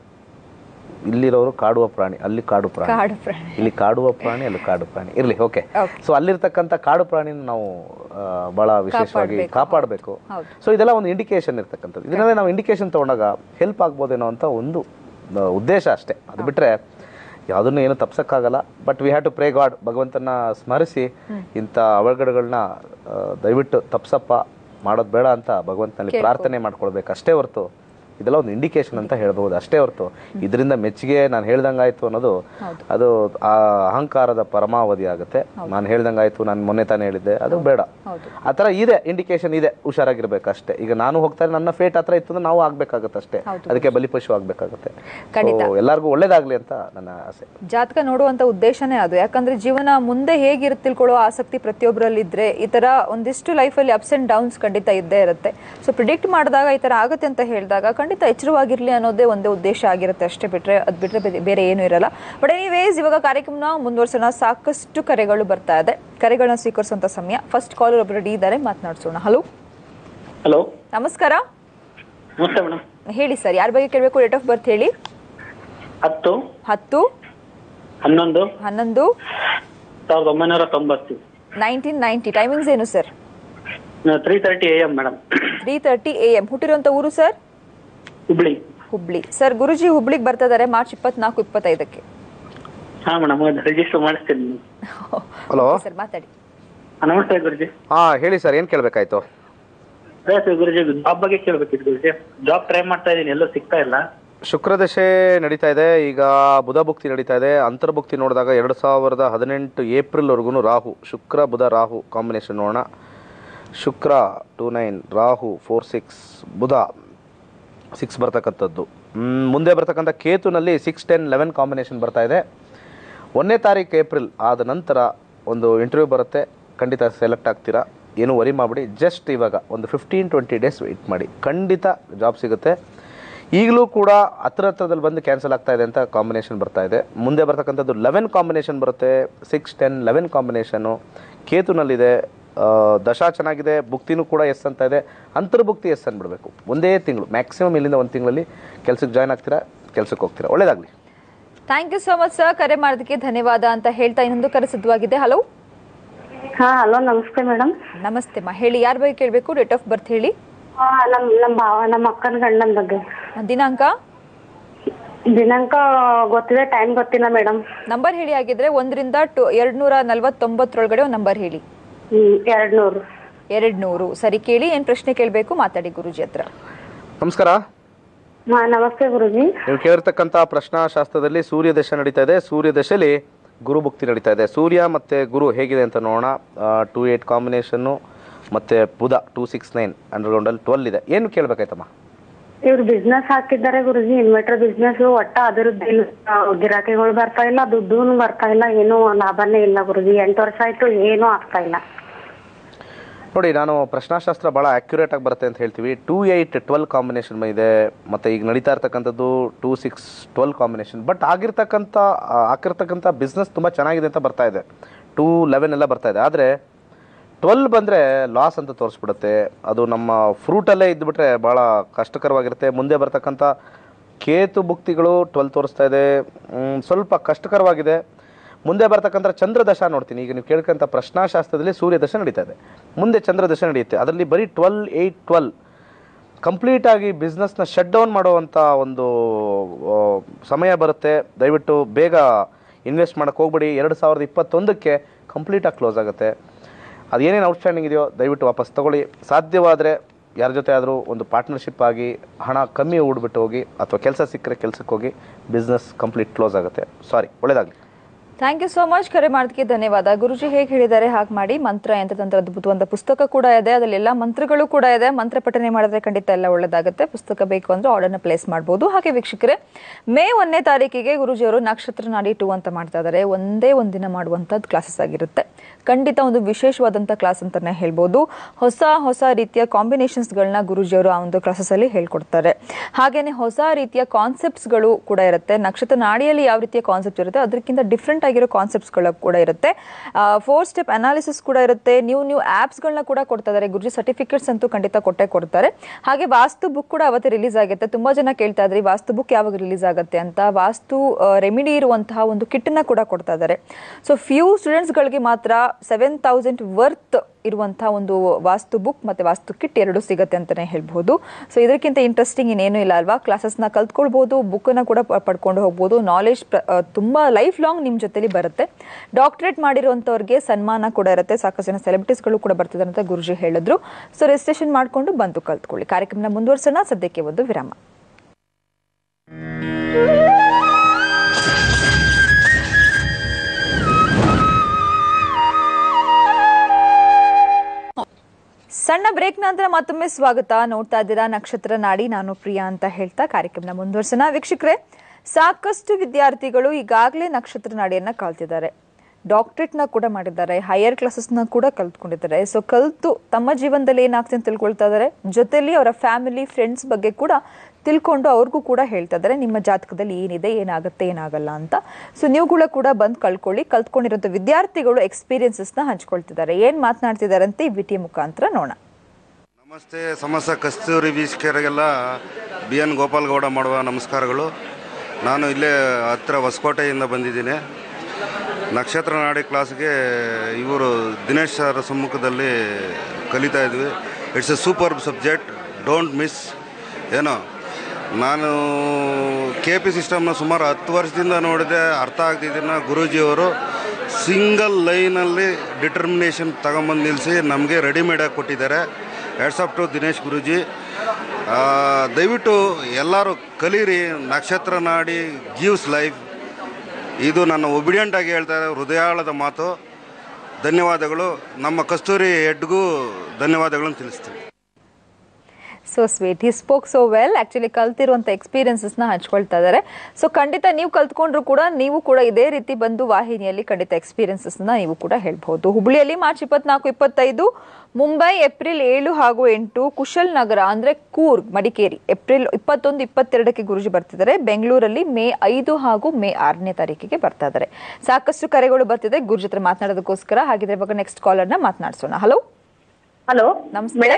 ಇಲ್ಲಿರೋರು ಕಾಡುವ ಪ್ರಾಣಿ ಅಲ್ಲಿ ಕಾಡು ಪ್ರಾಣಿ ಕಾಡು ಪ್ರಾಣಿ ಇಲ್ಲಿ ಕಾಡುವ ಪ್ರಾಣಿ ಅಲ್ಲಿ ಕಾಡು ಪ್ರಾಣಿ ಇರ್ಲಿ ಓಕೆ Okay. ಸೊ ಅಲ್ಲಿರ್ತಕ್ಕಂಥ ಕಾಡು ಪ್ರಾಣಿನ ನಾವು ಆ, ಬಹಳ ವಿಶೇಷವಾಗಿ ಕಾಪಾಡಬೇಕು ಹೌದು. ಸೊ ಇದೆಲ್ಲ ಒಂದು ಇಂಡಿಕೇಶನ್ ಇರ್ತಕ್ಕಂಥದ್ದು ಇದನ್ನೆಲ್ಲ ನಾವು ಇಂಡಿಕೇಶನ್ ತಗೊಂಡಾಗ ಹೆಲ್ಪ್ ಆಗ್ಬೋದೇನೋ ಅಂತ ಒಂದು ಆ, ಉದ್ದೇಶ ಅಷ್ಟೇ ಅದು ಬಿಟ್ರೆ ಯಾವುದನ್ನು ಏನು ತಪ್ಸಕ್ಕಾಗಲ್ಲ but we have to pray God ಭಗವಂತನ ಸ್ಮರಿಸಿ ಇಂಥ ಅವಘಡಗಳನ್ನ ದಯವಿಟ್ಟು ತಪ್ಸಪ್ಪ ಮಾಡೋದು ಬೇಡ ಅಂತ ಭಗವಂತನಲ್ಲಿ ಪ್ರಾರ್ಥನೆ ಮಾಡ್ಕೊಳ್ಬೇಕು ಅಷ್ಟೇ ಹೊರತು ಇದೆಲ್ಲ ಒಂದು ಇಂಡಿಕೇಶನ್ ಅಂತ ಹೇಳ್ಬೋದು ಅಷ್ಟೇ ಹೊರತು ಇದರಿಂದ ಮೆಚ್ಚುಗೆ ನಾನು ಹೇಳ್ದಂಗಾಯ್ತು ಅನ್ನೋದು ಅದು ಆ ಅಹಂಕಾರದ ಪರಮಾವಧಿ ಆಗುತ್ತೆ ನಾನು ಹೇಳ್ದಂಗಾಯ್ತು ನಾನು ಮೊನ್ನೆ ತಾನೇ ಹೇಳಿದ್ದೆ ಅದು ಬೇಡ ಹೌದು ಆ ಥರ ಇದೆ ಇಂಡಿಕೇಶನ್ ಇದೆ ಹುಷಾರಾಗಿರ್ಬೇಕು ಅಷ್ಟೇ ಈಗ ನಾನು ಹೋಗ್ತಾರೆ ನನ್ನ ಫೇಟ್ ಹತ್ರ ಇತ್ತು ಅಂದ್ರೆ ನಾವು ಆಗ್ಬೇಕಾಗತ್ತೆ ಅಷ್ಟೇ ಅದಕ್ಕೆ ಬಲಿಪಶು ಆಗ್ಬೇಕಾಗತ್ತೆ So, ಎಲ್ಲರಿಗೂ ಒಳ್ಳೇದಾಗ್ಲಿ ಅಂತ ನನ್ನ ಆಸೆ ಜಾತಕ ನೋಡುವಂತ ಉದ್ದೇಶನೇ ಅದು ಯಾಕಂದ್ರೆ ಜೀವನ ಮುಂದೆ ಹೇಗಿರುತ್ತೆ ತಿಳ್ಕೊಳ್ಳೋ ಆಸಕ್ತಿ ಪ್ರತಿಯೊಬ್ಬರಲ್ಲಿ ಇದ್ರೆ ಈ ತರ ಒಂದಿಷ್ಟು ಲೈಫಲ್ಲಿ ಅಪ್ಸ್ ಅಂಡ್ ಡೌನ್ಸ್ ಖಂಡಿತ ಇದ್ದೇ ಇರುತ್ತೆ ಸೊ ಪ್ರಿಡಿಕ್ಟ್ ಮಾಡಿದಾಗ ಈ ತರ ಆಗುತ್ತೆ ಅಂತ ಹೇಳಿದಾಗ ಖಂಡಿತ ಎಚ್ಚರವಾಗಿರ್ಲಿ ಅನ್ನೋದೇ ಒಂದೇ ಉದ್ದೇಶ ಆಗಿರುತ್ತೆ ಅಷ್ಟೇ ಬಿಟ್ರೆ ಅದ್ ಬಿಟ್ರೆ ಬೇರೆ- ಬೇರೆ ಏನೂ ಇರಲ್ಲ ಬಟ್ ಎನಿವೇಸ್ ಇವಾಗ ಕಾರ್ಯಕ್ರಮನ ಮುಂದುವರ್ಸೋಣ ಸಾಕಷ್ಟು ಕರೆಗಳು ಬರ್ತಾ ಇದೆ ಕರೆಗಳನ್ನ ಸ್ವೀಕರಿಸುವಂತ ಸಮಯ ಫಸ್ಟ್ ಕಾಲರ್ ಒಬ್ರು ರೆಡಿ ಇದ್ದಾರೆ ಮಾತನಾಡ್ಸೋಣ ಹಲೋ ಹಲೋ ನಮಸ್ಕಾರ ನಮಸ್ತೆ ಮೇಡಮ್ ಹೇಳಿ ಸರ್ ಯಾರ ಬಗ್ಗೆ ಕೇಳಬೇಕು ಡೇಟ್ ಆಫ್ ಬರ್ತ್ ಹೇಳಿ ಹತ್ತು ಹತ್ತು ಹನ್ನೊಂದು ಹನ್ನೊಂದು ಸಾವಿರದ ಒಂಬೈನೂರ ತೊಂಬತ್ತು ನೈನ್ಟೀನ್ ನೈಂಟಿ ಟೈಮಿಂಗ್ಸ್ ಏನು sir three thirty A M madam three thirty A M ಹುಟ್ಟಿರುವಂತ ಊರು ಸರ್ ಹುಬ್ಳಿ ಹುಬ್ಳಿ ಸರ್ ಗುರುಜಿ ಹುಬ್ಳಿಗೆ ಬರ್ತಾ ಇದಾರೆ ಮಾರ್ಚ್ ಇಪ್ಪತ್ನಾಲ್ಕು ಇಪ್ಪತ್ತೈದಕ್ಕೆ ಹಾ ಮೇಡಮ್ ರಿಜಿಸ್ಟರ್ ಮಾಡಿಸ್ತೀನಿ ಹಲೋ ಸರ್ ಮಾತಾಡಿ ಹಾ, ನಮಸ್ತೆ ಗುರುಜಿ ಹಾ ಹೇಳಿ ಸರ್ ಏನು ಕೇಳಬೇಕಾಯ್ತು ಅದೇ ಸರ್ ಗುರುಜಿ ಜಾಬ್ ಬಗ್ಗೆ ಕೇಳ್ಬೇಕಿತ್ತು ಗುರುಜಿ ಜಾಬ್ ಟ್ರೈ ಮಾಡ್ತಾ ಇದೀನಿ ಎಲ್ಲೂ ಸಿಗ್ತಾ ಇಲ್ಲ ಶುಕ್ರದಶೆ ನಡೀತಾ ಇದೆ ಈಗ ಬುಧ ಭುಕ್ತಿ ನಡೀತಾ ಇದೆ ಅಂತರ್ಭುಕ್ತಿ ನೋಡಿದಾಗ ಎರಡು ಸಾವಿರದ ಹದಿನೆಂಟು ಏಪ್ರಿಲ್ವರೆಗೂ ರಾಹು ಶುಕ್ರ ಬುಧ ರಾಹು ಕಾಂಬಿನೇಷನ್ ನೋಡೋಣ Shukra two nine Rahu four six Budha six ಬರ್ತಕ್ಕಂಥದ್ದು ಮ್, ಮುಂದೆ ಬರ್ತಕ್ಕಂಥ ಕೇತುನಲ್ಲಿ ಸಿಕ್ಸ್ ಟೆನ್ ಲೆವೆನ್ ಕಾಂಬಿನೇಷನ್ ಬರ್ತಾ ಇದೆ ಒಂದನೇ ತಾರೀಕು ಏಪ್ರಿಲ್ ಆದ ನಂತರ ಒಂದು ಇಂಟರ್ವ್ಯೂ ಬರುತ್ತೆ ಖಂಡಿತ ಸೆಲೆಕ್ಟ್ ಆಗ್ತೀರಾ ಏನು ವರಿ ಮಾಡಿಬಿಡಿ ಜಸ್ಟ್ ಇವಾಗ ಒಂದು ಫಿಫ್ಟೀನ್ ಟ್ವೆಂಟಿ ಡೇಸ್ ವೆಯ್ಟ್ ಮಾಡಿ ಖಂಡಿತ ಜಾಬ್ ಸಿಗುತ್ತೆ ಈಗಲೂ ಕೂಡ ಹತ್ರ ಹತ್ರದಲ್ಲಿ ಬಂದು ಕ್ಯಾನ್ಸಲ್ ಆಗ್ತಾ ಇದೆ ಅಂತ ಕಾಂಬಿನೇಷನ್ ಬರ್ತಾ ಇದೆ ಮುಂದೆ ಬರ್ತಕ್ಕಂಥದ್ದು ಲೆವೆನ್ ಕಾಂಬಿನೇಷನ್ ಬರುತ್ತೆ ಸಿಕ್ಸ್ ಟೆನ್ ಲೆವೆನ್ ಕಾಂಬಿನೇಷನು ಕೇತುನಲ್ಲಿದೆ ಆ, ದಶಾ ಚೆನ್ನಾಗಿದೆ ಭುಕ್ತಿನೂ ಕೂಡ ಎಸ್ ಅಂತ ಇದೆ ಅಂತರ್ಭುಕ್ತಿ ಎಸ್ ಅಂದ್ಬಿಡ್ಬೇಕು ಒಂದೇ ತಿಂಗಳು ಮ್ಯಾಕ್ಸಿಮಮ್ ಇಲ್ಲಿಂದ ಒಂದು ತಿಂಗಳಲ್ಲಿ ಕೆಲಸಕ್ಕೆ ಜಾಯ್ನ್ ಆಗ್ತೀರಾ ಕೆಲಸಕ್ಕೆ ಹೋಗ್ತೀರಾ ಒಳ್ಳೇದಾಗಲಿ thank you so much sir ಕರೆ ಮಾಡೋದಕ್ಕೆ ಧನ್ಯವಾದ ಅಂತ ಹೇಳ್ತಾ ಇನ್ನೊಂದು ಕರೆ ಸಿದ್ಧವಾಗಿದೆ ಹಲೋ ಹಾ ಹಲೋ ನಮಸ್ತೆ ಮೇಡಮ್ ನಮಸ್ತೆ ಮಾ ಹೇಳಿ ಯಾರ ಬಗ್ಗೆ ಕೇಳಬೇಕು ಡೇಟ್ ಆಫ್ ಬರ್ತ್ ಹೇಳಿ ಹಾ ನಮ್ ನಮ್ಮ ಭಾವ ನಮ್ಮ ಅಕ್ಕನ ಗಂಡನ ಬಗ್ಗೆ ದಿನಾಂಕ ದಿನಾಂಕ ಗೊತ್ತಿದೆ ಟೈಮ್ ಗೊತ್ತಿಲ್ಲ ಮೇಡಮ್ ನಂಬರ್ ಹೇಳಿ ಆಗಿದ್ರೆ ಒಂದರಿಂದ ಟು ಎರಡು ನೂರ ನಲ್ವತ್ತೊಂಬತ್ತರೊಳಗಡೆ ಒಂದು ನಂಬರ್ ಹೇಳಿ ಹ್ಮ್ ಎರಡ್ ನೂರು ಎರಡು ನೂರು ಸರಿ ಕೇಳಿ ಏನು ಪ್ರಶ್ನೆ ಕೇಳಬೇಕು ಮಾತಾಡಿ ಗುರುಜಿ ಹತ್ರ ನಮಸ್ಕಾರ ಹಾ ನಮಸ್ತೆ ಗುರುಜಿ ನೀವು ಕೇಳಿರ್ತಕ್ಕಂಥ ಪ್ರಶ್ನಾಶಾಸ್ತ್ರದಲ್ಲಿ ಸೂರ್ಯ ದಶೆ ನಡೀತಾ ಇದೆ ಸೂರ್ಯ ದಶೆಯಲ್ಲಿ ಗುರು ಭುಕ್ತಿ ನಡೀತಾ ಇದೆ ಸೂರ್ಯ ಮತ್ತು ಗುರು ಹೇಗಿದೆ ಅಂತ ನೋಡೋಣ ಟೂ ಏಯ್ಟ್ ಕಾಂಬಿನೇಷನ್ನು ಮತ್ತು ಬುಧ ಟೂ ಸಿಕ್ಸ್ ನೈನ್ ಅಂಡರ್ಗ್ರೌಂಡಲ್ಲಿ ಟ್ವೆಲ್ ಇದೆ ಏನು ಕೇಳಬೇಕಾಯ್ತಮ್ಮ ಇವ್ರು ಬಿಸ್ನೆಸ್ ಹಾಕಿದ್ದಾರೆ ಗುರುಜಿ ಇನ್ವರ್ಟರ್ ಬಿಸ್ನೆಸ್ ಒಟ್ಟ ಅದರದ್ದು ಇಲ್ಲ ಗಿರಾಕಿಗಳು ಬರ್ತಾ ಇಲ್ಲ ದುಡ್ಡು ಬರ್ತಾ ಇಲ್ಲ ಏನು ಲಾಭನೇ ಇಲ್ಲ ಗುರುಜಿ ಎಂಟು ವರ್ಷ ಆಯ್ತು ಏನೂ ಆಗ್ತಾ ಇಲ್ಲ ನೋಡಿ ನಾನು ಪ್ರಶ್ನಾಶಾಸ್ತ್ರ ಭಾಳ ಆ್ಯಕ್ಯುರೇಟ್ ಆಗಿ ಬರುತ್ತೆ ಅಂತ ಹೇಳ್ತೀವಿ ಟೂ ಏಯ್ಟ್ ಟ್ವೆಲ್ ಕಾಂಬಿನೇಷನ್ ಇದೆ ಮತ್ತು ಈಗ ನಡೀತಾ ಇರ್ತಕ್ಕಂಥದ್ದು two six twelve combination but ಆಗಿರ್ತಕ್ಕಂಥ ಆ, ಆಗಿರ್ತಕ್ಕಂಥ ಬಿಸ್ನೆಸ್ ತುಂಬ ಚೆನ್ನಾಗಿದೆ ಅಂತ ಬರ್ತಾ ಇದೆ ಟೂ ಲೆವೆನ್ ಎಲ್ಲ ಬರ್ತಾ ಇದೆ ಆದರೆ ಟ್ವೆಲ್ ಬಂದರೆ ಲಾಸ್ ಅಂತ ತೋರಿಸ್ಬಿಡುತ್ತೆ ಅದು ನಮ್ಮ ಫ್ರೂಟಲ್ಲೇ ಇದ್ದುಬಿಟ್ರೆ ಭಾಳ ಕಷ್ಟಕರವಾಗಿರುತ್ತೆ ಮುಂದೆ ಬರ್ತಕ್ಕಂಥ ಕೇತು ಭುಕ್ತಿಗಳು ಟ್ವೆಲ್ ತೋರಿಸ್ತಾ ಇದೆ ಮ್, ಸ್ವಲ್ಪ ಕಷ್ಟಕರವಾಗಿದೆ ಮುಂದೆ ಬರ್ತಕ್ಕಂಥ ಚಂದ್ರದಶ ನೋಡ್ತೀನಿ ಈಗ ನೀವು ಕೇಳ್ಕೊಂಥ ಪ್ರಶ್ನಾಶಾಸ್ತ್ರದಲ್ಲಿ ಸೂರ್ಯದಶ ನಡೀತಾ ಇದೆ ಮುಂದೆ ಚಂದ್ರದಶ ನಡೆಯುತ್ತೆ ಅದರಲ್ಲಿ ಬರೀ ಟ್ವೆಲ್ ಏಯ್ಟ್ ಟ್ವೆಲ್ ಕಂಪ್ಲೀಟಾಗಿ ಬಿಸ್ನೆಸ್ನ ಶಟ್ ಡೌನ್ ಮಾಡುವಂಥ ಒಂದು ಆ, ಸಮಯ ಬರುತ್ತೆ ದಯವಿಟ್ಟು ಬೇಗ ಇನ್ವೆಸ್ಟ್ ಮಾಡೋಕ್ಕೆ ಹೋಗ್ಬೇಡಿ ಎರಡು ಸಾವಿರದ ಇಪ್ಪತ್ತೊಂದಕ್ಕೆ ಕಂಪ್ಲೀಟಾಗಿ ಕ್ಲೋಸ್ ಆಗುತ್ತೆ ಅದೇನೇನು ಔಟ್ಸ್ಟ್ಯಾಂಡಿಂಗ್ ಇದೆಯೋ ದಯವಿಟ್ಟು ವಾಪಸ್ ತಗೊಳ್ಳಿ ಸಾಧ್ಯವಾದರೆ ಯಾರ ಜೊತೆ ಆದರೂ ಒಂದು ಪಾರ್ಟ್ನರ್ಶಿಪ್ ಆಗಿ ಹಣ ಕಮ್ಮಿ ಹೂಡ್ಬಿಟ್ಟು ಹೋಗಿ ಅಥವಾ ಕೆಲಸ ಸಿಕ್ಕರೆ ಕೆಲಸಕ್ಕೆ ಹೋಗಿ ಬಿಸ್ನೆಸ್ ಕಂಪ್ಲೀಟ್ ಕ್ಲೋಸ್ ಆಗುತ್ತೆ ಸಾರಿ ಒಳ್ಳೆಯದಾಗಲಿ ಥ್ಯಾಂಕ್ ಯು ಸೋ ಮಚ್ ಕರೆ ಮಾಡೋದಕ್ಕೆ ಧನ್ಯವಾದ ಗುರುಜಿ ಹೇಗೆ ಹೇಳಿದ್ದಾರೆ ಹಾಗೆ ಮಾಡಿ ಮಂತ್ರ ಯಂತ್ರತಂತ್ರ ಅದ್ಭುತವಾದ ಪುಸ್ತಕ ಕೂಡ ಇದೆ ಅದರಲ್ಲಿ ಎಲ್ಲ ಮಂತ್ರಗಳು ಕೂಡ ಇದೆ ಮಂತ್ರ ಪಠನೆ ಮಾಡಿದ್ರೆ ಖಂಡಿತ ಎಲ್ಲ ಒಳ್ಳೆದಾಗುತ್ತೆ ಪುಸ್ತಕ ಬೇಕು ಅಂದ್ರೆ ಆರ್ಡರ್ನ ಪ್ಲೇಸ್ ಮಾಡ್ಬೋದು ಹಾಗೆ ವೀಕ್ಷಕರೇ ಮೇ ಒಂದನೇ ತಾರೀಕಿಗೆ ಗುರುಜಿಯವರು ನಕ್ಷತ್ರ ನಾಡಿ ಟೂ ಅಂತ ಮಾಡ್ತಾ ಇದ್ದಾರೆ ಒಂದೇ ಒಂದಿನ ಮಾಡುವಂಥದ್ದು ಕ್ಲಾಸಸ್ ಆಗಿರುತ್ತೆ ಖಂಡಿತ ಒಂದು ವಿಶೇಷವಾದಂಥ ಕ್ಲಾಸ್ ಅಂತಾನೆ ಹೇಳ್ಬೋದು ಹೊಸ ಹೊಸ ರೀತಿಯ ಕಾಂಬಿನೇಷನ್ಸ್ಗಳನ್ನ ಗುರುಜಿಯವರು ಆ ಒಂದು ಕ್ಲಾಸಸ್ಸಲ್ಲಿ ಹೇಳ್ಕೊಡ್ತಾರೆ ಹಾಗೇನೆ ಹೊಸ ರೀತಿಯ ಕಾನ್ಸೆಪ್ಟ್ಸ್ಗಳು ಕೂಡ ಇರುತ್ತೆ ನಕ್ಷತ್ರ ನಾಡಿಯಲ್ಲಿ ಯಾವ ರೀತಿಯ ಕಾನ್ಸೆಪ್ಟ್ ಇರುತ್ತೆ ಅದಕ್ಕಿಂತ ಡಿಫ್ರೆಂಟ್ ಆಗಿರೋ ಕಾನ್ಸೆಪ್ಟ್ಸ್ಗಳು ಕೂಡ ಇರುತ್ತೆ ಫೋರ್ ಸ್ಟೆಪ್ ಅನಾಲಿಸಿಸ್ ಕೂಡ ಇರುತ್ತೆ ನ್ಯೂ ನ್ಯೂ ಆ್ಯಪ್ಸ್ಗಳನ್ನ ಕೂಡ ಕೊಡ್ತಾ ಇದ್ದಾರೆ ಗುರುಜಿ ಸರ್ಟಿಫಿಕೇಟ್ಸ್ ಅಂತೂ ಖಂಡಿತ ಕೊಟ್ಟೆ ಕೊಡ್ತಾರೆ ಹಾಗೆ ವಾಸ್ತು ಬುಕ್ ಕೂಡ ಅವತ್ತೇ ರಿಲೀಸ್ ಆಗುತ್ತೆ ತುಂಬಾ ಜನ ಕೇಳ್ತಾ ಇದ್ರಿ ವಾಸ್ತು ಬುಕ್ ಯಾವಾಗ ರಿಲೀಸ್ ಆಗುತ್ತೆ ಅಂತ ವಾಸ್ತು ರೆಮಿಡಿ ಇರುವಂತಹ ಒಂದು ಕಿಟ್ಟನ್ನ ಕೂಡ ಕೊಡ್ತಾ ಇದ್ದಾರೆ ಸೊ ಫ್ಯೂ ಸ್ಟೂಡೆಂಟ್ಸ್ಗಳಿಗೆ ಮಾತ್ರ ಸೆವೆನ್ ತೌಸಂಡ್ ವರ್ತ್ ಇರುವಂತಹ ಒಂದು ವಾಸ್ತು ಬುಕ್ ಮತ್ತೆ ವಾಸ್ತು ಕಿಟ್ ಎರಡು ಸಿಗುತ್ತೆ ಅಂತಾನೆ ಹೇಳ್ಬಹುದು ಸೊ ಇದಕ್ಕಿಂತ ಇಂಟ್ರೆಸ್ಟಿಂಗ್ ಇನ್ನೇನು ಇಲ್ಲ ಅಲ್ವಾ ಕ್ಲಾಸಸ್ನ ಕಲ್ತ್ಕೊಳ್ಬಹುದು ಬುಕ್ಕನ್ನು ಕೂಡ ಪ- ಪಡ್ಕೊಂಡು ಹೋಗ್ಬೋದು ನಾಲೆಜ್ ತುಂಬಾ ಲೈಫ್ ಲಾಂಗ್ ನಿಮ್ಮ ಜೊತೆಲಿ ಬರುತ್ತೆ ಡಾಕ್ಟರೇಟ್ ಮಾಡಿರುವಂಥವ್ರಿಗೆ ಸನ್ಮಾನ ಕೂಡ ಇರುತ್ತೆ ಸಾಕಷ್ಟು ಜನ ಸೆಲೆಬ್ರಿಟೀಸ್ಗಳು ಕೂಡ ಬರ್ತಿದ್ದಾರೆ ಅಂತ ಗುರುಜಿ ಹೇಳಿದ್ರು ಸೊ ರಿಜಿಸ್ಟ್ರೇಷನ್ ಮಾಡಿಕೊಂಡು ಬಂದು ಕಲ್ತ್ಕೊಳ್ಳಿ ಕಾರ್ಯಕ್ರಮನ ಮುಂದುವರ್ಸೋಣ ಸದ್ಯಕ್ಕೆ ಒಂದು ವಿರಾಮ ಸಣ್ಣ ಬ್ರೇಕ್ ನಂತರ ಮತ್ತೊಮ್ಮೆ ಸ್ವಾಗತ ನೋಡ್ತಾ ಇದ್ದೀರಾ ನಕ್ಷತ್ರ ನಾಡಿ ನಾನು ಪ್ರಿಯಾ ಅಂತ ಹೇಳ್ತಾ ಕಾರ್ಯಕ್ರಮನ ಮುಂದುವರ್ಸೋಣ ವೀಕ್ಷಕರೇ ಸಾಕಷ್ಟು ವಿದ್ಯಾರ್ಥಿಗಳು ಈಗಾಗಲೇ ನಕ್ಷತ್ರ ನಾಡಿಯನ್ನ ಕಲ್ತಿದ್ದಾರೆ ಡಾಕ್ಟ್ರೇಟ್ನ ಕೂಡ ಮಾಡಿದ್ದಾರೆ ಹೈಯರ್ ಕ್ಲಾಸಸ್ನ ಕೂಡ ಕಲ್ತ್ಕೊಂಡಿದ್ದಾರೆ ಸೊ ಕಲ್ತು ತಮ್ಮ ಜೀವನದಲ್ಲಿ ಏನಾಗ್ತದೆ ಅಂತ ತಿಳ್ಕೊಳ್ತಾ ಇದ್ದಾರೆ ಜೊತೆಲಿ ಅವರ ಫ್ಯಾಮಿಲಿ ಫ್ರೆಂಡ್ಸ್ ಬಗ್ಗೆ ಕೂಡ ತಿಳ್ಕೊಂಡು ಅವ್ರಿಗೂ ಕೂಡ ಹೇಳ್ತಾ ಇದ್ದಾರೆ ನಿಮ್ಮ ಜಾತಕದಲ್ಲಿ ಏನಿದೆ ಏನಾಗುತ್ತೆ ಏನಾಗಲ್ಲ ಅಂತ ಸೊ ನೀವುಗಳು ಕೂಡ ಬಂದು ಕಲ್ತ್ಕೊಳ್ಳಿ ಕಲ್ತ್ಕೊಂಡಿರೋಂಥ ವಿದ್ಯಾರ್ಥಿಗಳು ಎಕ್ಸ್ಪೀರಿಯನ್ಸಸ್ನ ಹಂಚ್ಕೊಳ್ತಿದ್ದಾರೆ ಏನು ಮಾತನಾಡ್ತಿದ್ದಾರೆ ಅಂತ ಈ ವಿಟಿಯ ಮುಖಾಂತರ ನೋಡೋಣ ನಮಸ್ತೆ ಸಮಸ್ತ ಕಸ್ತೂರಿ ವೀಕ್ಷಕರಿಗೆಲ್ಲ ಬಿ ಎನ್ ಗೋಪಾಲ್ಗೌಡ ಮಾಡುವ ನಮಸ್ಕಾರಗಳು ನಾನು ಇಲ್ಲೇ ಹತ್ತಿರ ಹೊಸಕೋಟೆಯಿಂದ ಬಂದಿದ್ದೀನಿ ನಕ್ಷತ್ರ ನಾಡಿ ಕ್ಲಾಸ್ಗೆ ಇವರು ದಿನೇಶ್ ಸರ್ ಸಮ್ಮುಖದಲ್ಲಿ ಕಲಿತಾ ಇದ್ವಿ it's a super subject don't miss ಏನೋ ನಾನು ಕೆ ಪಿ ಸಿಸ್ಟಮ್ನ ಸುಮಾರು ಹತ್ತು ವರ್ಷದಿಂದ ನೋಡಿದೆ ಅರ್ಥ ಆಗ್ತಿದ್ದನ್ನ ಗುರೂಜಿಯವರು ಸಿಂಗಲ್ ಲೈನಲ್ಲಿ ಡಿಟರ್ಮಿನೇಷನ್ ತಗೊಂಬಂದು ನಿಲ್ಲಿಸಿ ನಮಗೆ ರೆಡಿಮೇಡಾಗಿ ಕೊಟ್ಟಿದ್ದಾರೆ ಆಫ್ ಟು ದಿನೇಶ್ ಗುರೂಜಿ ಆ, ದಯವಿಟ್ಟು ಎಲ್ಲರೂ ಕಲೀರಿ ನಕ್ಷತ್ರ ನಾಡಿ ಗಿವ್ಸ್ ಲೈಫ್ ಇದು ನನ್ನ ಒಬಿಡಿಯಂಟ್ ಆಗಿ ಹೇಳ್ತಾರೆ ಹೃದಯಾಳದ ಮಾತು ಧನ್ಯವಾದಗಳು ನಮ್ಮ ಕಸ್ತೂರಿ ಹೆಡ್ಗೂ ಧನ್ಯವಾದಗಳನ್ನು ತಿಳಿಸ್ತೀನಿ so sweet he spoke so well actually ಕಲ್ತಿರುವಂಥ ಎಕ್ಸ್ಪೀರಿಯನ್ಸಸ್ನ ಹಂಚ್ಕೊಳ್ತಾ ಇದ್ದಾರೆ ಸೊ ಖಂಡಿತ ನೀವು ಕಲ್ತ್ಕೊಂಡ್ರು ಕೂಡ ನೀವು ಕೂಡ ಇದೇ ರೀತಿ ಬಂದು ವಾಹಿನಿಯಲ್ಲಿ ಖಂಡಿತ ಎಕ್ಸ್ಪೀರಿಯನ್ಸಸ್ನ ನೀವು ಕೂಡ ಹೇಳ್ಬಹುದು ಹುಬ್ಳಿಯಲ್ಲಿ ಮಾರ್ಚ್ ಇಪ್ಪತ್ನಾಲ್ಕು ಇಪ್ಪತ್ತೈದು ಮುಂಬೈ ಏಪ್ರಿಲ್ ಏಳು ಹಾಗೂ ಎಂಟು ಕುಶಲ್ ನಗರ ಅಂದ್ರೆ ಕೂರ್ಗ್ ಮಡಿಕೇರಿ ಏಪ್ರಿಲ್ ಇಪ್ಪತ್ತೊಂದು ಇಪ್ಪತ್ತೆರಡಕ್ಕೆ ಗುರುಜಿ ಬರ್ತಿದ್ದಾರೆ ಬೆಂಗಳೂರಲ್ಲಿ ಮೇ ಐದು ಹಾಗೂ ಮೇ ಆರನೇ ತಾರೀಕಿಗೆ ಬರ್ತಾ ಇದ್ದಾರೆ ಸಾಕಷ್ಟು ಕರೆಗಳು ಬರ್ತಿದೆ ಗುರುಜಿ ಹತ್ರ ಮಾತನಾಡೋದಕ್ಕೋಸ್ಕರ ಹಾಗಿದ್ರೆ ಇವಾಗ ನೆಕ್ಸ್ಟ್ ಕಾಲರ್ನ ಮಾತನಾಡಿಸೋಣ ಹಲೋ ಹಲೋ ನಮಸ್ತೆ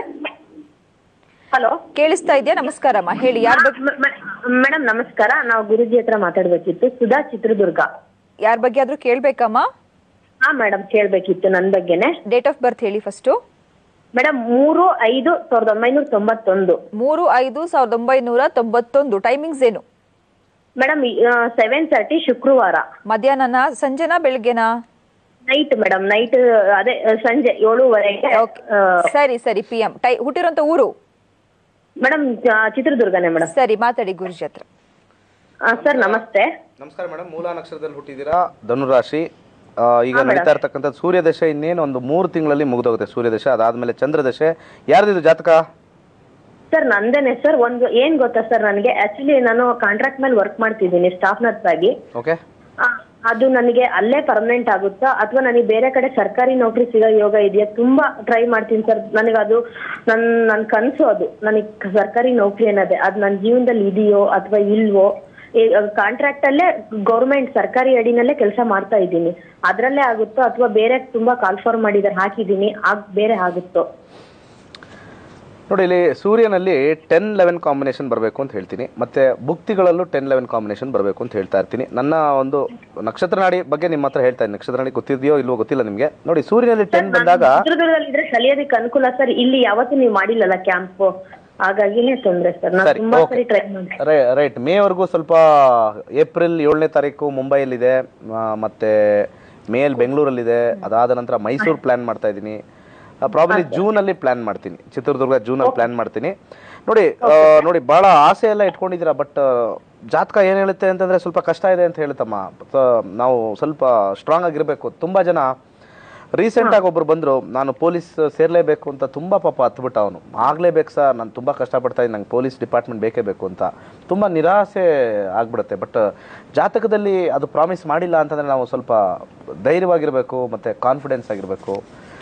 ಹಲೋ ಕೇಳಿಸ್ತಾ ಇದೆಯಾ ನಮಸ್ಕಾರಮ್ಮ ಹೇಳಿ ಯಾರ ಬಗ್ಗೆ ಮೇಡಮ್ ನಮಸ್ಕಾರ ನಾವು ಗುರುಜಿ ಹತ್ರ ಮಾತಾಡ್ಬೇಕಿತ್ತು ಸುಧಾ ಚಿತ್ರದುರ್ಗ ಯಾರ ಬಗ್ಗೆ ಆದ್ರೂ ಕೇಳ್ಬೇಕಮ್ಮ ಹಾ ಮೇಡಮ್ ಕೇಳ್ಬೇಕಿತ್ತು ನನ್ ಬಗ್ಗೆನೆ ಡೇಟ್ ಆಫ್ ಬರ್ತ್ ಹೇಳಿ ಫಸ್ಟು ಮೇಡಮ್ ಮೂರು ಐದು ಸಾವಿರದ ಒಂಬೈನೂರ ತೊಂಬತ್ತೊಂದು ಮೂರು ಐದು ಸಾವಿರದ ಒಂಬೈನೂರ ತೊಂಬತ್ತೊಂದು ಟೈಮಿಂಗ್ಸ್ ಏನು ಮೇಡಮ್ ಸೆವೆನ್ ತರ್ಟಿ ಶುಕ್ರವಾರ ಮಧ್ಯಾಹ್ನನ ಸಂಜೆನಾ ಬೆಳಗ್ಗೆನಾ ನೈಟ್ ಮೇಡಮ್ ನೈಟ್ ಅದೇ ಆ, ಸಂಜೆ ಏಳುವರೆಗೆ ಓಕೆ ಸರಿ ಸರಿ ಪಿ ಎಂ ಟೈ ಹುಟ್ಟಿರೋಂಥ ಊರು ಮೇಡಮ್ ಚಿತ್ರದುರ್ಗನೇ ಮೇಡಮ್ ಸರಿ ಮಾತಾಡಿ ಗುರುಜಿ ಹತ್ರ ಸರ್ ನಮಸ್ತೆ ನಮಸ್ಕಾರ ಮೇಡಮ್ ಮೂಲ ನಕ್ಷತ್ರದಲ್ಲಿ ಹುಟ್ಟಿದ್ದೀರಾ ಧನುರಾಶಿ ಆ, ಈಗ ನಡೀತಾ ಇರ್ತಕ್ಕಂಥದ್ದು ಸೂರ್ಯದಶೆ ಇನ್ನೇನು ಒಂದು ಮೂರು ತಿಂಗಳಲ್ಲಿ ಮುಗಿದೋಗುತ್ತೆ ಸೂರ್ಯದಶೆ ಅದಾದ್ಮೇಲೆ ಚಂದ್ರದಶೆ ಯಾರ್ದಿದು ಜಾತಕ ಸರ್ ನಂದೇನೆ ಸರ್ ಒಂದು ಏನ್ ಗೊತ್ತಾ ಸರ್ ನನಗೆ ಆಕ್ಚುಲಿ ನಾನು ಕಾಂಟ್ರಾಕ್ಟ್ ಮೇಲೆ ವರ್ಕ್ ಮಾಡ್ತಿದ್ದೀನಿ ಸ್ಟಾಫ್ ನರ್ಸ್ ಆಗಿ ಓಕೆ ಆ, ಅದು ನನಗೆ ಅಲ್ಲೇ ಪರ್ಮನೆಂಟ್ ಆಗುತ್ತಾ ಅಥವಾ ನನಗೆ ಬೇರೆ ಕಡೆ ಸರ್ಕಾರಿ ನೌಕರಿ ಸಿಗೋ ಯೋಗ ಇದೆಯಾ ತುಂಬಾ ಟ್ರೈ ಮಾಡ್ತೀನಿ ಸರ್ ನನಗೆ ಅದು ನನ್ ನನ್ ಕನ್ಸು ಅದು ನನಗೆ ಸರ್ಕಾರಿ ನೌಕರಿ ಅನ್ನೋದೇ ಅದು ನನ್ನ ಜೀವನದಲ್ಲಿ ಇದೆಯೋ ಅಥವಾ ಇಲ್ವೋ ಕಾಂಟ್ರಾಕ್ಟ್ ಅಲ್ಲೇ ಗೌರ್ಮೆಂಟ್ ಸರ್ಕಾರಿ ಅಡಿನಲ್ಲೇ ಕೆಲಸ ಮಾಡ್ತಾ ಇದ್ದೀನಿ ಅದ್ರಲ್ಲೇ ಆಗುತ್ತೋ ಅಥವಾ ಬೇರೆ ತುಂಬಾ ಕಾಲ್ಫಾರ್ಮ್ ಮಾಡಿದಾರೆ ಹಾಕಿದ್ದೀನಿ ಆಗ್ ಬೇರೆ ಆಗುತ್ತೋ ನೋಡಿ ಇಲ್ಲಿ ಸೂರ್ಯನಲ್ಲಿ ಟೆನ್ ಲೆವೆನ್ ಕಾಂಬಿನೇಷನ್ ಬರಬೇಕು ಅಂತ ಹೇಳ್ತೀನಿ ಮತ್ತೆ ಭುಕ್ತಿಗಳಲ್ಲೂ ಟೆನ್ ಲೆವೆನ್ ಕಾಂಬಿನೇಷನ್ ಬರಬೇಕು ಅಂತ ಹೇಳ್ತಾ ಇರ್ತೀನಿ ನನ್ನ ಒಂದು ನಕ್ಷತ್ರ ನಾಡಿ ಬಗ್ಗೆ ನಿಮ್ಮ ಹತ್ರ ಹೇಳ್ತಾ ಇದ್ದೀನಿ ನಕ್ಷತ್ರ ನಾಡಿ ಗೊತ್ತಿದೆಯೋ ಇಲ್ವೋ ಗೊತ್ತಿಲ್ಲ ನಿಮಗೆ ನೋಡಿ ಸೂರ್ಯನಲ್ಲಿ ಟೆನ್ ಬಂದಾಗ ಚಿತ್ರದುರ್ಗದಲ್ಲಿ ಇದ್ರೆ ಕಲಿಯೋದಕ್ಕೆ ಅನುಕೂಲ ಸರ್ ಇಲ್ಲಿ ಯಾವತ್ತೂ ನೀವು ಮಾಡಿಲ್ಲಲ್ಲ ಕ್ಯಾಂಪ್ ಹಾಗಾಗಿನೇ ತೊಂದ್ರೆ ಸರ್ ನಾನು ಸರಿ ತುಂಬಾ ಓಕೆ ಸರಿ ಟ್ರೈ ಮಾಡಿ ರೈಟ್ ಮೇವರೆಗೂ ಸ್ವಲ್ಪ ಏಪ್ರಿಲ್ ಏಳನೇ ತಾರೀಕು ಮುಂಬೈಯಲ್ಲಿದೆ ಆ, ಮತ್ತೆ ಮೇಲ್ ಬೆಂಗಳೂರಲ್ಲಿದೆ ಅದಾದ ನಂತರ ಮೈಸೂರು ಪ್ಲಾನ್ ಮಾಡ್ತಾ ಇದ್ದೀನಿ ಪ್ರಾಬ್ಲಿ ಜೂನಲ್ಲಿ ಪ್ಲಾನ್ ಮಾಡ್ತೀನಿ ಚಿತ್ರದುರ್ಗ ಜೂನಲ್ಲಿ ಪ್ಲಾನ್ ಮಾಡ್ತೀನಿ ನೋಡಿ ಆ, ನೋಡಿ ಬಹಳ ಆಸೆ ಎಲ್ಲ ಇಟ್ಕೊಂಡಿದ್ದೀರಾ ಬಟ್ ಜಾತಕ ಏನು ಹೇಳುತ್ತೆ ಅಂತಂದ್ರೆ ಸ್ವಲ್ಪ ಕಷ್ಟ ಇದೆ ಅಂತ ಹೇಳುತ್ತಮ್ಮ So, ನಾವು ಸ್ವಲ್ಪ ಸ್ಟ್ರಾಂಗ್ ಆಗಿರಬೇಕು ತುಂಬಾ ಜನ ರೀಸೆಂಟ್ ಆಗಿ ಒಬ್ರು ಬಂದ್ರು ನಾನು ಪೊಲೀಸ್ ಸೇರ್ಲೇಬೇಕು ಅಂತ ತುಂಬಾ ಪಾಪ ಹತ್ಬಿಟ್ಟ ಅವನು ಆಗ್ಲೇಬೇಕು ಸರ್ ನಾನು ತುಂಬಾ ಕಷ್ಟಪಡ್ತಾ ಇದ್ದೀನಿ ನಂಗೆ ಪೊಲೀಸ್ ಡಿಪಾರ್ಟ್ಮೆಂಟ್ ಬೇಕೇ ಬೇಕು ಅಂತ ತುಂಬಾ ನಿರಾಸೆ ಆಗ್ಬಿಡುತ್ತೆ ಬಟ್ ಜಾತಕದಲ್ಲಿ ಅದು ಪ್ರಾಮಿಸ್ ಮಾಡಿಲ್ಲ ಅಂತಂದ್ರೆ ನಾವು ಸ್ವಲ್ಪ ಧೈರ್ಯವಾಗಿರಬೇಕು ಮತ್ತೆ ಕಾನ್ಫಿಡೆನ್ಸ್ ಆಗಿರಬೇಕು